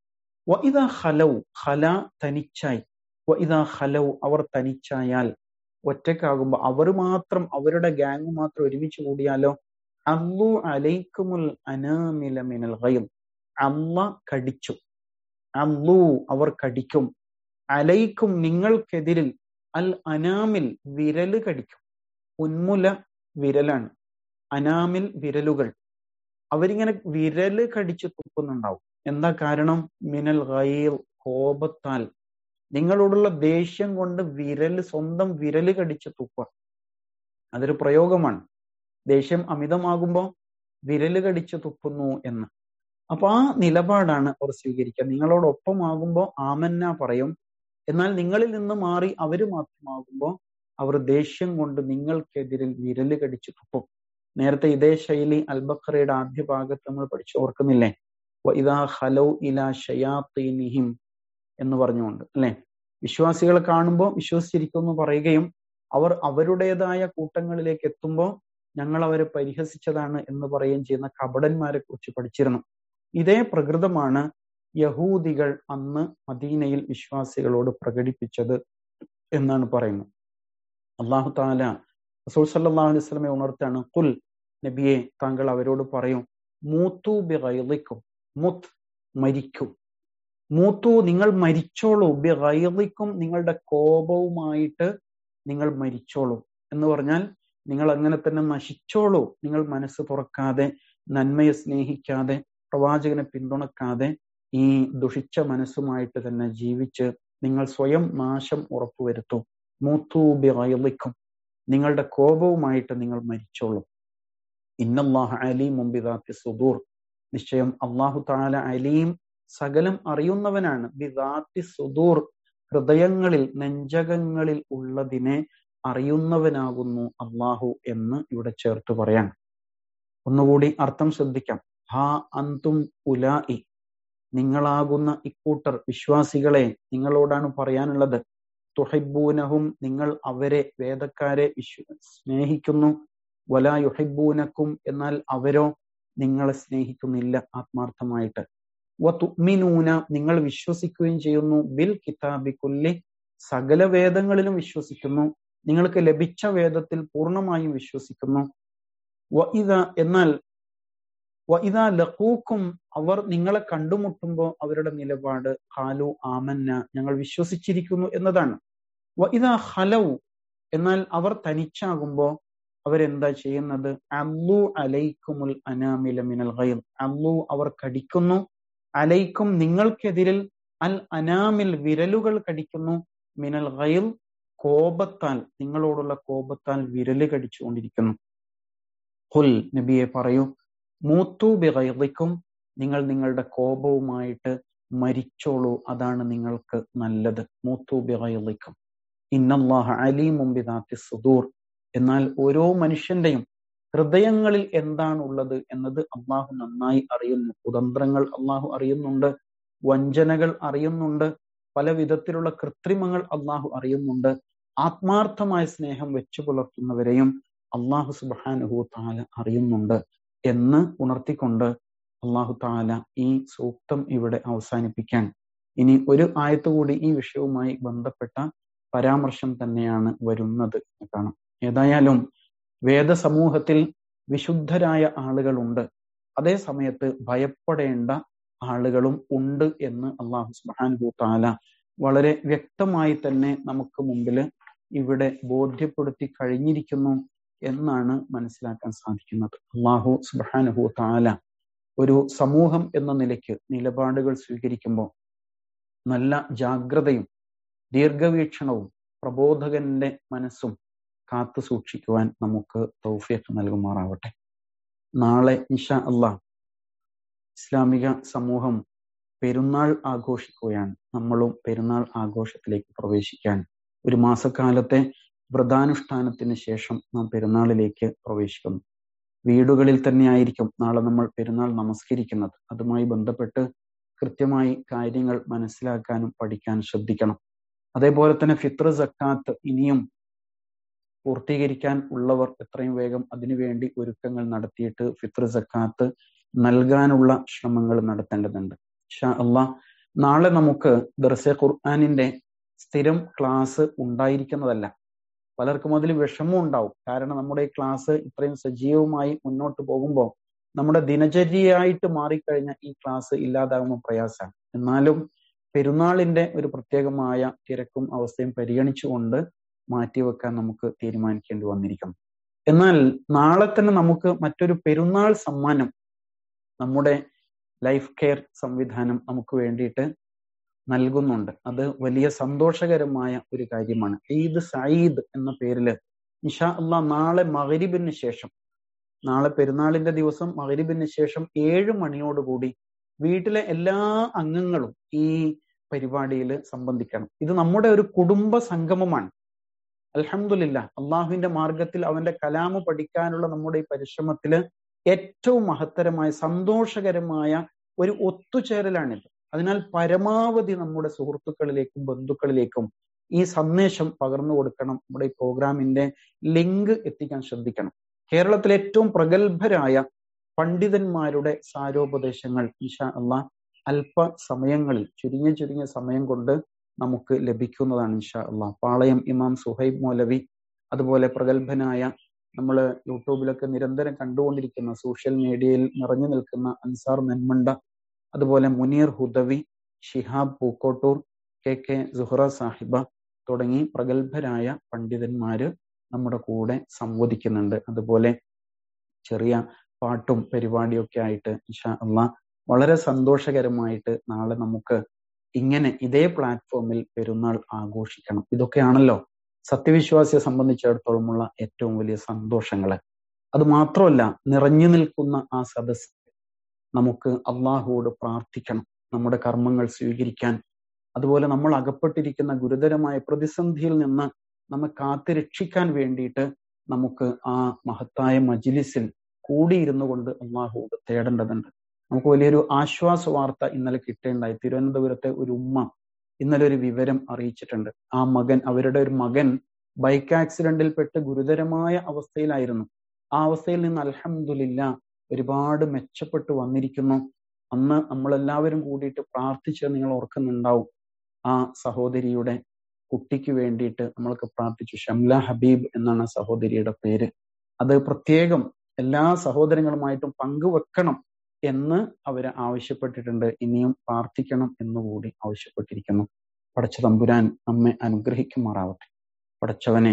A: വ ഇതാ ഹലൗ ഹല തനിച്ചായി വ ഇതാ ഹലൗ അവർ തനിച്ചായാൽ ഒറ്റക്കാകുമ്പോ അവർ മാത്രം അവരുടെ ഗ്യാങ് മാത്രം ഒരുമിച്ച് കൂടിയാലോ അള്ളു അലൈക്കുമുൽ അനാമില മിനൽ ഗൈം അല്ല കടിച്ചു അള്ളു അവർ കടിക്കും അലൈക്കും നിങ്ങൾക്കെതിരിൽ അൽ അനാമിൽ വിരല് കടിക്കും ഉന്മുല വിരലാണ് അനാമിൽ വിരലുകൾ അവരിങ്ങനെ വിരല് കടിച്ചു തുപ്പുന്നുണ്ടാവും എന്താ കാരണം മിനൽ ഗൈർ കോപത്താൽ നിങ്ങളോടുള്ള ദേഷ്യം കൊണ്ട് വിരല് സ്വന്തം വിരല് കടിച്ച് തുപ്പ അതൊരു പ്രയോഗമാണ് ദേഷ്യം അമിതമാകുമ്പോൾ വിരല് കടിച്ച് തുപ്പുന്നു എന്ന് അപ്പൊ ആ നിലപാടാണ് അവർ സ്വീകരിക്കുക നിങ്ങളോടൊപ്പമാകുമ്പോൾ ആമന്ന പറയും എന്നാൽ നിങ്ങളിൽ നിന്ന് മാറി അവര് മാത്രമാകുമ്പോൾ അവർ ദേഷ്യം കൊണ്ട് നിങ്ങൾക്കെതിരിൽ വിരല് കടിച്ചു തുപ്പും നേരത്തെ ഇതേ ശൈലി അൽബഖറയുടെ ആദ്യ ഭാഗത്ത് നമ്മൾ പഠിച്ചു ഓർക്കുന്നില്ലേ ഇതാ ഹലൗ ഇലാ ഷയാത്തീനിഹിം എന്ന് പറഞ്ഞുകൊണ്ട് അല്ലെ വിശ്വാസികളെ കാണുമ്പോൾ വിശ്വസിച്ചിരിക്കുമെന്ന് പറയുകയും അവർ അവരുടേതായ കൂട്ടങ്ങളിലേക്ക് എത്തുമ്പോൾ ഞങ്ങൾ അവരെ പരിഹസിച്ചതാണ് എന്ന് പറയുകയും ചെയ്യുന്ന കപടന്മാരെ കുറിച്ച് പഠിച്ചിരുന്നു ഇതേ പ്രകൃതമാണ് യഹൂദികൾ അന്ന് മദീനയിൽ വിശ്വാസികളോട് പ്രകടിപ്പിച്ചത് എന്നാണ് പറയുന്നത് അള്ളാഹു താല റസൂൽ സല്ലാഹു അലൈഹി സ്വലമെ ഉണർത്താണ് കുൽ നബിയെ താങ്കൾ അവരോട് പറയും മൂത്തു ബിറൈലിക്കും മുത്ത് മരിക്കും മൂത്തു നിങ്ങൾ മരിച്ചോളൂ ബിറൈലിക്കും നിങ്ങളുടെ കോപവുമായിട്ട് നിങ്ങൾ മരിച്ചോളൂ എന്ന് പറഞ്ഞാൽ നിങ്ങൾ അങ്ങനെ തന്നെ നശിച്ചോളൂ നിങ്ങൾ മനസ്സ് തുറക്കാതെ നന്മയെ സ്നേഹിക്കാതെ പ്രവാചകനെ പിന്തുണക്കാതെ ഈ ദുഷിച്ച മനസ്സുമായിട്ട് തന്നെ ജീവിച്ച് നിങ്ങൾ സ്വയം നാശം ഉറപ്പുവരുത്തൂ മൂത്തു ബിറൈലിക്കും നിങ്ങളുടെ കോപവുമായിട്ട് നിങ്ങൾ മരിച്ചോളൂ ഇന്നല്ലാഹ് അലീം മുംബിദാത്തി സുദൂർ നിശ്ചയം അള്ളാഹു താല അലീം സകലം അറിയുന്നവനാണ് ബിദാത്തി സുദൂർ ഹൃദയങ്ങളിൽ നെഞ്ചകങ്ങളിൽ ഉള്ളതിനെ അറിയുന്നവനാകുന്നു അള്ളാഹു എന്ന് ഇവിടെ ചേർത്ത് പറയാൻ ഒന്നുകൂടി അർത്ഥം ശ്രദ്ധിക്കാം ഹാ അന്തും ഉലായി നിങ്ങളാകുന്ന ഇക്കൂട്ടർ വിശ്വാസികളെ നിങ്ങളോടാണ് പറയാനുള്ളത് തുഹൈബൂനഹും നിങ്ങൾ അവരെ വേദക്കാരെ വിശ്വ സ്നേഹിക്കുന്നു വലാ യുഹൈബൂനക്കും എന്നാൽ അവരോ നിങ്ങളെ സ്നേഹിക്കുന്നില്ല ആത്മാർത്ഥമായിട്ട് വ തുമിനൂന നിങ്ങൾ വിശ്വസിക്കുകയും ചെയ്യുന്നു ബിൽ കിതാബി കുല്ലി സകല വേദങ്ങളിലും വിശ്വസിക്കുന്നു നിങ്ങൾക്ക് ലഭിച്ച വേദത്തിൽ പൂർണ്ണമായും വിശ്വസിക്കുന്നു വ ഇത എന്നാൽ വ ഇതാ ലഖൂക്കും അവർ നിങ്ങളെ കണ്ടുമുട്ടുമ്പോൾ അവരുടെ നിലപാട് ഖാലു ആമന്ന ഞങ്ങൾ വിശ്വസിച്ചിരിക്കുന്നു എന്നതാണ് വ ഇതാ ഹലൗ എന്നാൽ അവർ തനിച്ചാകുമ്പോ അവരെന്താ ചെയ്യുന്നത് അല്ലു അലൈക്കുമുൽ അനാമില മിനൽ ഗൈർ അല്ലു അവർ കടിക്കുന്നു അലൈക്കും നിങ്ങൾക്കെതിരിൽ അൽ അനാമിൽ വിരലുകൾ കടിക്കുന്നു മിനൽ ഗൈർ കോപത്താൽ നിങ്ങളോടുള്ള കോപത്താൽ വിരല് കടിച്ചുകൊണ്ടിരിക്കുന്നു ഹുൽ നബിയെ പറയൂ മൂത്തു ബിഗൈദിക്കും നിങ്ങൾ നിങ്ങളുടെ കോപവുമായിട്ട് മരിച്ചോളൂ അതാണ് നിങ്ങൾക്ക് നല്ലത് മൂത്തു ബിഗൈദിക്കും ഇന്നല്ലാഹ അലീമും ബിദാത്തി സുദൂർ എന്നാൽ ഓരോ മനുഷ്യന്റെയും ഹൃദയങ്ങളിൽ എന്താണുള്ളത് എന്നത് അള്ളാഹു നന്നായി അറിയുന്നു കുതന്ത്രങ്ങൾ അള്ളാഹു അറിയുന്നുണ്ട് വഞ്ചനകൾ അറിയുന്നുണ്ട് പല വിധത്തിലുള്ള കൃത്രിമങ്ങൾ അള്ളാഹു അറിയുന്നുണ്ട് ആത്മാർത്ഥമായ സ്നേഹം വെച്ചു പുലർത്തുന്നവരെയും അള്ളാഹു സുബാനുഹു താല അറിയുന്നുണ്ട് എന്ന് ഉണർത്തിക്കൊണ്ട് അള്ളാഹു താല ഈ സൂക്തം ഇവിടെ അവസാനിപ്പിക്കാൻ ഇനി ഒരു ആയത്ത് കൂടി ഈ വിഷയവുമായി ബന്ധപ്പെട്ട പരാമർശം തന്നെയാണ് വരുന്നത് എന്ന് കാണാം ഏതായാലും വേദസമൂഹത്തിൽ വിശുദ്ധരായ ആളുകളുണ്ട് അതേ സമയത്ത് ഭയപ്പെടേണ്ട ആളുകളും ഉണ്ട് എന്ന് അള്ളാഹു സുബാൻഹു താല വളരെ വ്യക്തമായി തന്നെ നമുക്ക് മുമ്പിൽ ഇവിടെ ബോധ്യപ്പെടുത്തി കഴിഞ്ഞിരിക്കുന്നു എന്നാണ് മനസ്സിലാക്കാൻ സാധിക്കുന്നത് അള്ളാഹു സുബാനുഹു താല ഒരു സമൂഹം എന്ന നിലയ്ക്ക് നിലപാടുകൾ സ്വീകരിക്കുമ്പോൾ നല്ല ജാഗ്രതയും ദീർഘവീക്ഷണവും പ്രബോധകന്റെ മനസ്സും കാത്തു സൂക്ഷിക്കുവാൻ നമുക്ക് തൗഫീഖ് നൽകുമാറാവട്ടെ നാളെ ഇൻഷാ അള്ളാഹ് ഇസ്ലാമിക സമൂഹം പെരുന്നാൾ ആഘോഷിക്കുകയാണ് നമ്മളും പെരുന്നാൾ ആഘോഷത്തിലേക്ക് പ്രവേശിക്കാൻ ഒരു മാസക്കാലത്തെ വ്രതാനുഷ്ഠാനത്തിന് ശേഷം നാം പെരുന്നാളിലേക്ക് പ്രവേശിക്കുന്നു വീടുകളിൽ തന്നെ ആയിരിക്കും നാളെ നമ്മൾ പെരുന്നാൾ നമസ്കരിക്കുന്നത് അതുമായി ബന്ധപ്പെട്ട് കൃത്യമായി കാര്യങ്ങൾ മനസ്സിലാക്കാനും പഠിക്കാനും ശ്രദ്ധിക്കണം അതേപോലെ തന്നെ ഫിത്ര സക്കാത്ത് ഇനിയും പൂർത്തീകരിക്കാൻ ഉള്ളവർ എത്രയും വേഗം അതിനുവേണ്ടി ഒരുക്കങ്ങൾ നടത്തിയിട്ട് ഫിത്ര സക്കാത്ത് നൽകാനുള്ള ശ്രമങ്ങൾ നടത്തേണ്ടതുണ്ട് ഷാ അള്ളാ നാളെ നമുക്ക് ദർസെ ഖുർആാനിന്റെ സ്ഥിരം ക്ലാസ് ഉണ്ടായിരിക്കുന്നതല്ല പലർക്കും അതിൽ വിഷമം ഉണ്ടാവും കാരണം നമ്മുടെ ഈ ക്ലാസ് ഇത്രയും സജീവമായി മുന്നോട്ട് പോകുമ്പോൾ നമ്മുടെ ദിനചര്യയായിട്ട് മാറിക്കഴിഞ്ഞ ഈ ക്ലാസ് ഇല്ലാതാകുമ്പോൾ പ്രയാസമാണ് എന്നാലും പെരുന്നാളിന്റെ ഒരു പ്രത്യേകമായ തിരക്കും അവസ്ഥയും പരിഗണിച്ചുകൊണ്ട് മാറ്റിവെക്കാൻ നമുക്ക് തീരുമാനിക്കേണ്ടി വന്നിരിക്കുന്നു എന്നാൽ നാളെ തന്നെ നമുക്ക് മറ്റൊരു പെരുന്നാൾ സമ്മാനം നമ്മുടെ ലൈഫ് കെയർ സംവിധാനം നമുക്ക് വേണ്ടിയിട്ട് നൽകുന്നുണ്ട് അത് വലിയ സന്തോഷകരമായ ഒരു കാര്യമാണ് ഈദ് സയ്യിദ് എന്ന പേരില് ഇഷാ അള്ളാ നാളെ മകരിബിന് ശേഷം നാളെ പെരുന്നാളിന്റെ ദിവസം മകരിബിന് ശേഷം ഏഴ് മണിയോടുകൂടി വീട്ടിലെ എല്ലാ അംഗങ്ങളും ഈ പരിപാടിയിൽ സംബന്ധിക്കണം ഇത് നമ്മുടെ ഒരു കുടുംബ സംഗമമാണ് അൽഹംദുലില്ല അള്ളാഹുവിന്റെ മാർഗത്തിൽ അവന്റെ കലാമ് പഠിക്കാനുള്ള നമ്മുടെ ഈ പരിശ്രമത്തില് ഏറ്റവും മഹത്തരമായ സന്തോഷകരമായ ഒരു ഒത്തുചേരലാണിത് അതിനാൽ പരമാവധി നമ്മുടെ സുഹൃത്തുക്കളിലേക്കും ബന്ധുക്കളിലേക്കും ഈ സന്ദേശം പകർന്നു കൊടുക്കണം നമ്മുടെ ഈ പ്രോഗ്രാമിന്റെ ലിങ്ക് എത്തിക്കാൻ ശ്രദ്ധിക്കണം കേരളത്തിലെ ഏറ്റവും പ്രഗത്ഭരായ പണ്ഡിതന്മാരുടെ സാരോപദേശങ്ങൾ ഇൻഷാ അള്ളാഹ് അല്പ സമയങ്ങളിൽ ചുരുങ്ങിയ ചുരുങ്ങിയ സമയം കൊണ്ട് നമുക്ക് ലഭിക്കുന്നതാണ് ഇൻഷാ അള്ളാഹ് പാളയം ഇമാം സുഹൈബ് മൗലവി അതുപോലെ പ്രഗത്ഭനായ നമ്മൾ യൂട്യൂബിലൊക്കെ നിരന്തരം കണ്ടുകൊണ്ടിരിക്കുന്ന സോഷ്യൽ മീഡിയയിൽ നിറഞ്ഞു നിൽക്കുന്ന അൻസാർ നെന്മണ്ട അതുപോലെ മുനീർ ഹുദവി ഷിഹാബ് പൂക്കോട്ടൂർ കെ കെ സുഹറ സാഹിബ തുടങ്ങി പ്രഗത്ഭരായ പണ്ഡിതന്മാര് നമ്മുടെ കൂടെ സംവദിക്കുന്നുണ്ട് അതുപോലെ ചെറിയ പാട്ടും പരിപാടിയൊക്കെ ആയിട്ട് ഇൻഷാ അള്ളാഹ് വളരെ സന്തോഷകരമായിട്ട് നാളെ നമുക്ക് ഇങ്ങനെ ഇതേ പ്ലാറ്റ്ഫോമിൽ പെരുന്നാൾ ആഘോഷിക്കണം ഇതൊക്കെയാണല്ലോ സത്യവിശ്വാസിയെ സംബന്ധിച്ചിടത്തോളമുള്ള ഏറ്റവും വലിയ സന്തോഷങ്ങള് അത് മാത്രമല്ല നിറഞ്ഞു നിൽക്കുന്ന ആ സദസ് നമുക്ക് അള്ളാഹുവോട് പ്രാർത്ഥിക്കണം നമ്മുടെ കർമ്മങ്ങൾ സ്വീകരിക്കാൻ അതുപോലെ നമ്മൾ അകപ്പെട്ടിരിക്കുന്ന ഗുരുതരമായ പ്രതിസന്ധിയിൽ നിന്ന് നമ്മെ കാത്തു രക്ഷിക്കാൻ വേണ്ടിയിട്ട് നമുക്ക് ആ മഹത്തായ മജിലിസിൽ കൂടിയിരുന്നു കൊണ്ട് അള്ളാഹുവോട് തേടേണ്ടതുണ്ട് നമുക്ക് വലിയൊരു ആശ്വാസ വാർത്ത ഇന്നലെ കിട്ടേണ്ടായി തിരുവനന്തപുരത്തെ ഒരു ഉമ്മ ഇന്നലെ ഒരു വിവരം അറിയിച്ചിട്ടുണ്ട് ആ മകൻ അവരുടെ ഒരു മകൻ ബൈക്ക് ആക്സിഡന്റിൽ പെട്ട് ഗുരുതരമായ അവസ്ഥയിലായിരുന്നു ആ അവസ്ഥയിൽ നിന്ന് അൽഹംദുലില്ല ഒരുപാട് മെച്ചപ്പെട്ടു വന്നിരിക്കുന്നു അന്ന് നമ്മളെല്ലാവരും കൂടിയിട്ട് പ്രാർത്ഥിച്ചത് നിങ്ങൾ ഓർക്കുന്നുണ്ടാവും ആ സഹോദരിയുടെ കുട്ടിക്ക് വേണ്ടിയിട്ട് നമ്മൾക്ക് പ്രാർത്ഥിച്ചു ഷംല ഹബീബ് എന്നാണ് ആ സഹോദരിയുടെ പേര് അത് പ്രത്യേകം എല്ലാ സഹോദരങ്ങളുമായിട്ടും പങ്കുവെക്കണം എന്ന് അവർ ആവശ്യപ്പെട്ടിട്ടുണ്ട് ഇനിയും പ്രാർത്ഥിക്കണം എന്നുകൂടി ആവശ്യപ്പെട്ടിരിക്കുന്നു പടച്ച തമ്പുരാൻ നമ്മെ അനുഗ്രഹിക്കുമാറാവട്ടെ പടച്ചവനെ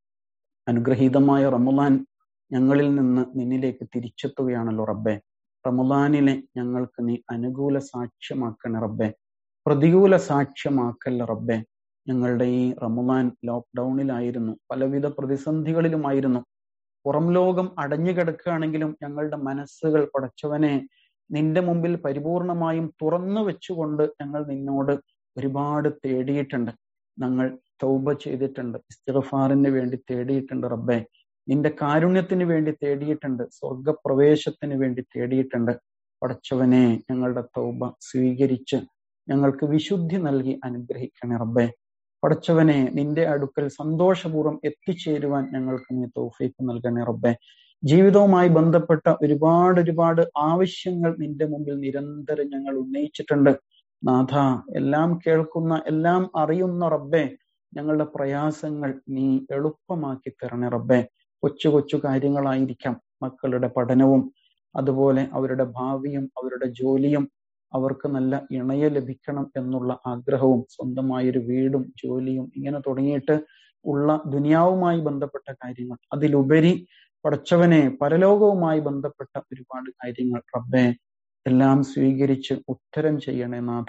A: അനുഗ്രഹീതമായ റമദാൻ ഞങ്ങളിൽ നിന്ന് നിന്നിലേക്ക് തിരിച്ചെത്തുകയാണല്ലോ റബ്ബെ റമദാനിനെ ഞങ്ങൾക്ക് നീ അനുകൂല സാക്ഷ്യമാക്കണേ റബ്ബെ പ്രതികൂല സാക്ഷ്യമാക്കല്ല റബ്ബെ ഞങ്ങളുടെ ഈ റമദാൻ ലോക്ക്ഡൌണിലായിരുന്നു പലവിധ പ്രതിസന്ധികളിലുമായിരുന്നു പുറം ലോകം അടഞ്ഞു കിടക്കുകയാണെങ്കിലും ഞങ്ങളുടെ മനസ്സുകൾ പടച്ചവനെ നിന്റെ മുമ്പിൽ പരിപൂർണമായും തുറന്നു വെച്ചുകൊണ്ട് ഞങ്ങൾ നിന്നോട് ഒരുപാട് തേടിയിട്ടുണ്ട് ഞങ്ങൾ തൗബ ചെയ്തിട്ടുണ്ട് ഇസ്തിഗഫാറിന് വേണ്ടി തേടിയിട്ടുണ്ട് റബ്ബെ നിന്റെ കാരുണ്യത്തിന് വേണ്ടി തേടിയിട്ടുണ്ട് സ്വർഗപ്രവേശത്തിന് വേണ്ടി തേടിയിട്ടുണ്ട് പടച്ചവനെ ഞങ്ങളുടെ തൗബ സ്വീകരിച്ച് ഞങ്ങൾക്ക് വിശുദ്ധി നൽകി അനുഗ്രഹിക്കണേ റബ്ബെ പടച്ചവനെ നിന്റെ അടുക്കൽ സന്തോഷപൂർവ്വം എത്തിച്ചേരുവാൻ ഞങ്ങൾക്ക് നീ തൗഫീക്ക് നൽകണേ റബ്ബെ ജീവിതവുമായി ബന്ധപ്പെട്ട ഒരുപാട് ഒരുപാട് ആവശ്യങ്ങൾ നിന്റെ മുമ്പിൽ നിരന്തരം ഞങ്ങൾ ഉന്നയിച്ചിട്ടുണ്ട് നാഥ എല്ലാം കേൾക്കുന്ന എല്ലാം അറിയുന്ന റബ്ബെ ഞങ്ങളുടെ പ്രയാസങ്ങൾ നീ എളുപ്പമാക്കി തരണേ റബ്ബെ കൊച്ചു കൊച്ചു കാര്യങ്ങളായിരിക്കാം മക്കളുടെ പഠനവും അതുപോലെ അവരുടെ ഭാവിയും അവരുടെ ജോലിയും അവർക്ക് നല്ല ഇണയെ ലഭിക്കണം എന്നുള്ള ആഗ്രഹവും സ്വന്തമായൊരു വീടും ജോലിയും ഇങ്ങനെ തുടങ്ങിയിട്ട് ഉള്ള ദുനിയാവുമായി ബന്ധപ്പെട്ട കാര്യങ്ങൾ അതിലുപരി പടച്ചവനെ പരലോകവുമായി ബന്ധപ്പെട്ട ഒരുപാട് കാര്യങ്ങൾ റബ്ബെ എല്ലാം സ്വീകരിച്ച് ഉത്തരം ചെയ്യണേ നാഥ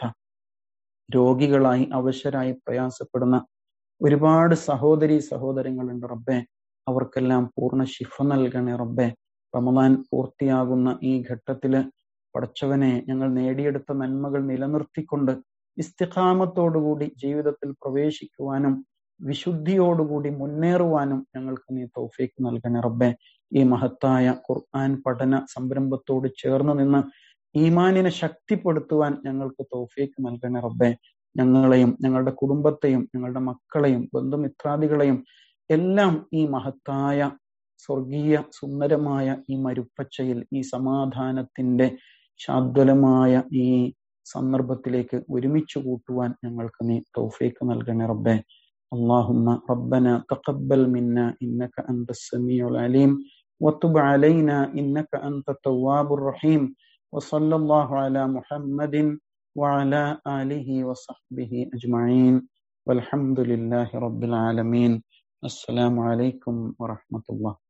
A: രോഗികളായി അവശരായി പ്രയാസപ്പെടുന്ന ഒരുപാട് സഹോദരി സഹോദരങ്ങളുണ്ട് റബ്ബെ അവർക്കെല്ലാം പൂർണ്ണ ശിഫ നൽകണേ റബ്ബെ റമദാൻ പൂർത്തിയാകുന്ന ഈ ഘട്ടത്തില് പടച്ചവനെ ഞങ്ങൾ നേടിയെടുത്ത നന്മകൾ നിലനിർത്തിക്കൊണ്ട് ഇസ്തിഖാമത്തോടുകൂടി ജീവിതത്തിൽ പ്രവേശിക്കുവാനും വിശുദ്ധിയോടുകൂടി മുന്നേറുവാനും ഞങ്ങൾക്ക് നീ തൗഫീക്ക് നൽകണേ റബ്ബെ ഈ മഹത്തായ ഖുർആൻ പഠന സംരംഭത്തോട് ചേർന്ന് നിന്ന് ഈമാനിനെ ശക്തിപ്പെടുത്തുവാൻ ഞങ്ങൾക്ക് തൗഫീക്ക് നൽകണേ റബ്ബെ ഞങ്ങളെയും ഞങ്ങളുടെ കുടുംബത്തെയും ഞങ്ങളുടെ മക്കളെയും ബന്ധുമിത്രാദികളെയും എല്ലാം ഈ മഹത്തായ സ്വർഗീയ സുന്ദരമായ ഈ മരുപ്പച്ചയിൽ ഈ സമാധാനത്തിന്റെ ശാദ്വലമായ ഈ സന്ദർഭത്തിലേക്ക് ഒരുമിച്ച് കൂട്ടുവാൻ ഞങ്ങൾക്ക് നീ തൗഫീക്ക് നൽകണേ റബ്ബെ اللهم ربنا تقبل منا إنك أنت السميع العليم وتب علينا إنك أنت التواب الرحيم وصلى الله على محمد وعلى آله وصحبه أجمعين والحمد لله رب العالمين السلام عليكم ورحمة الله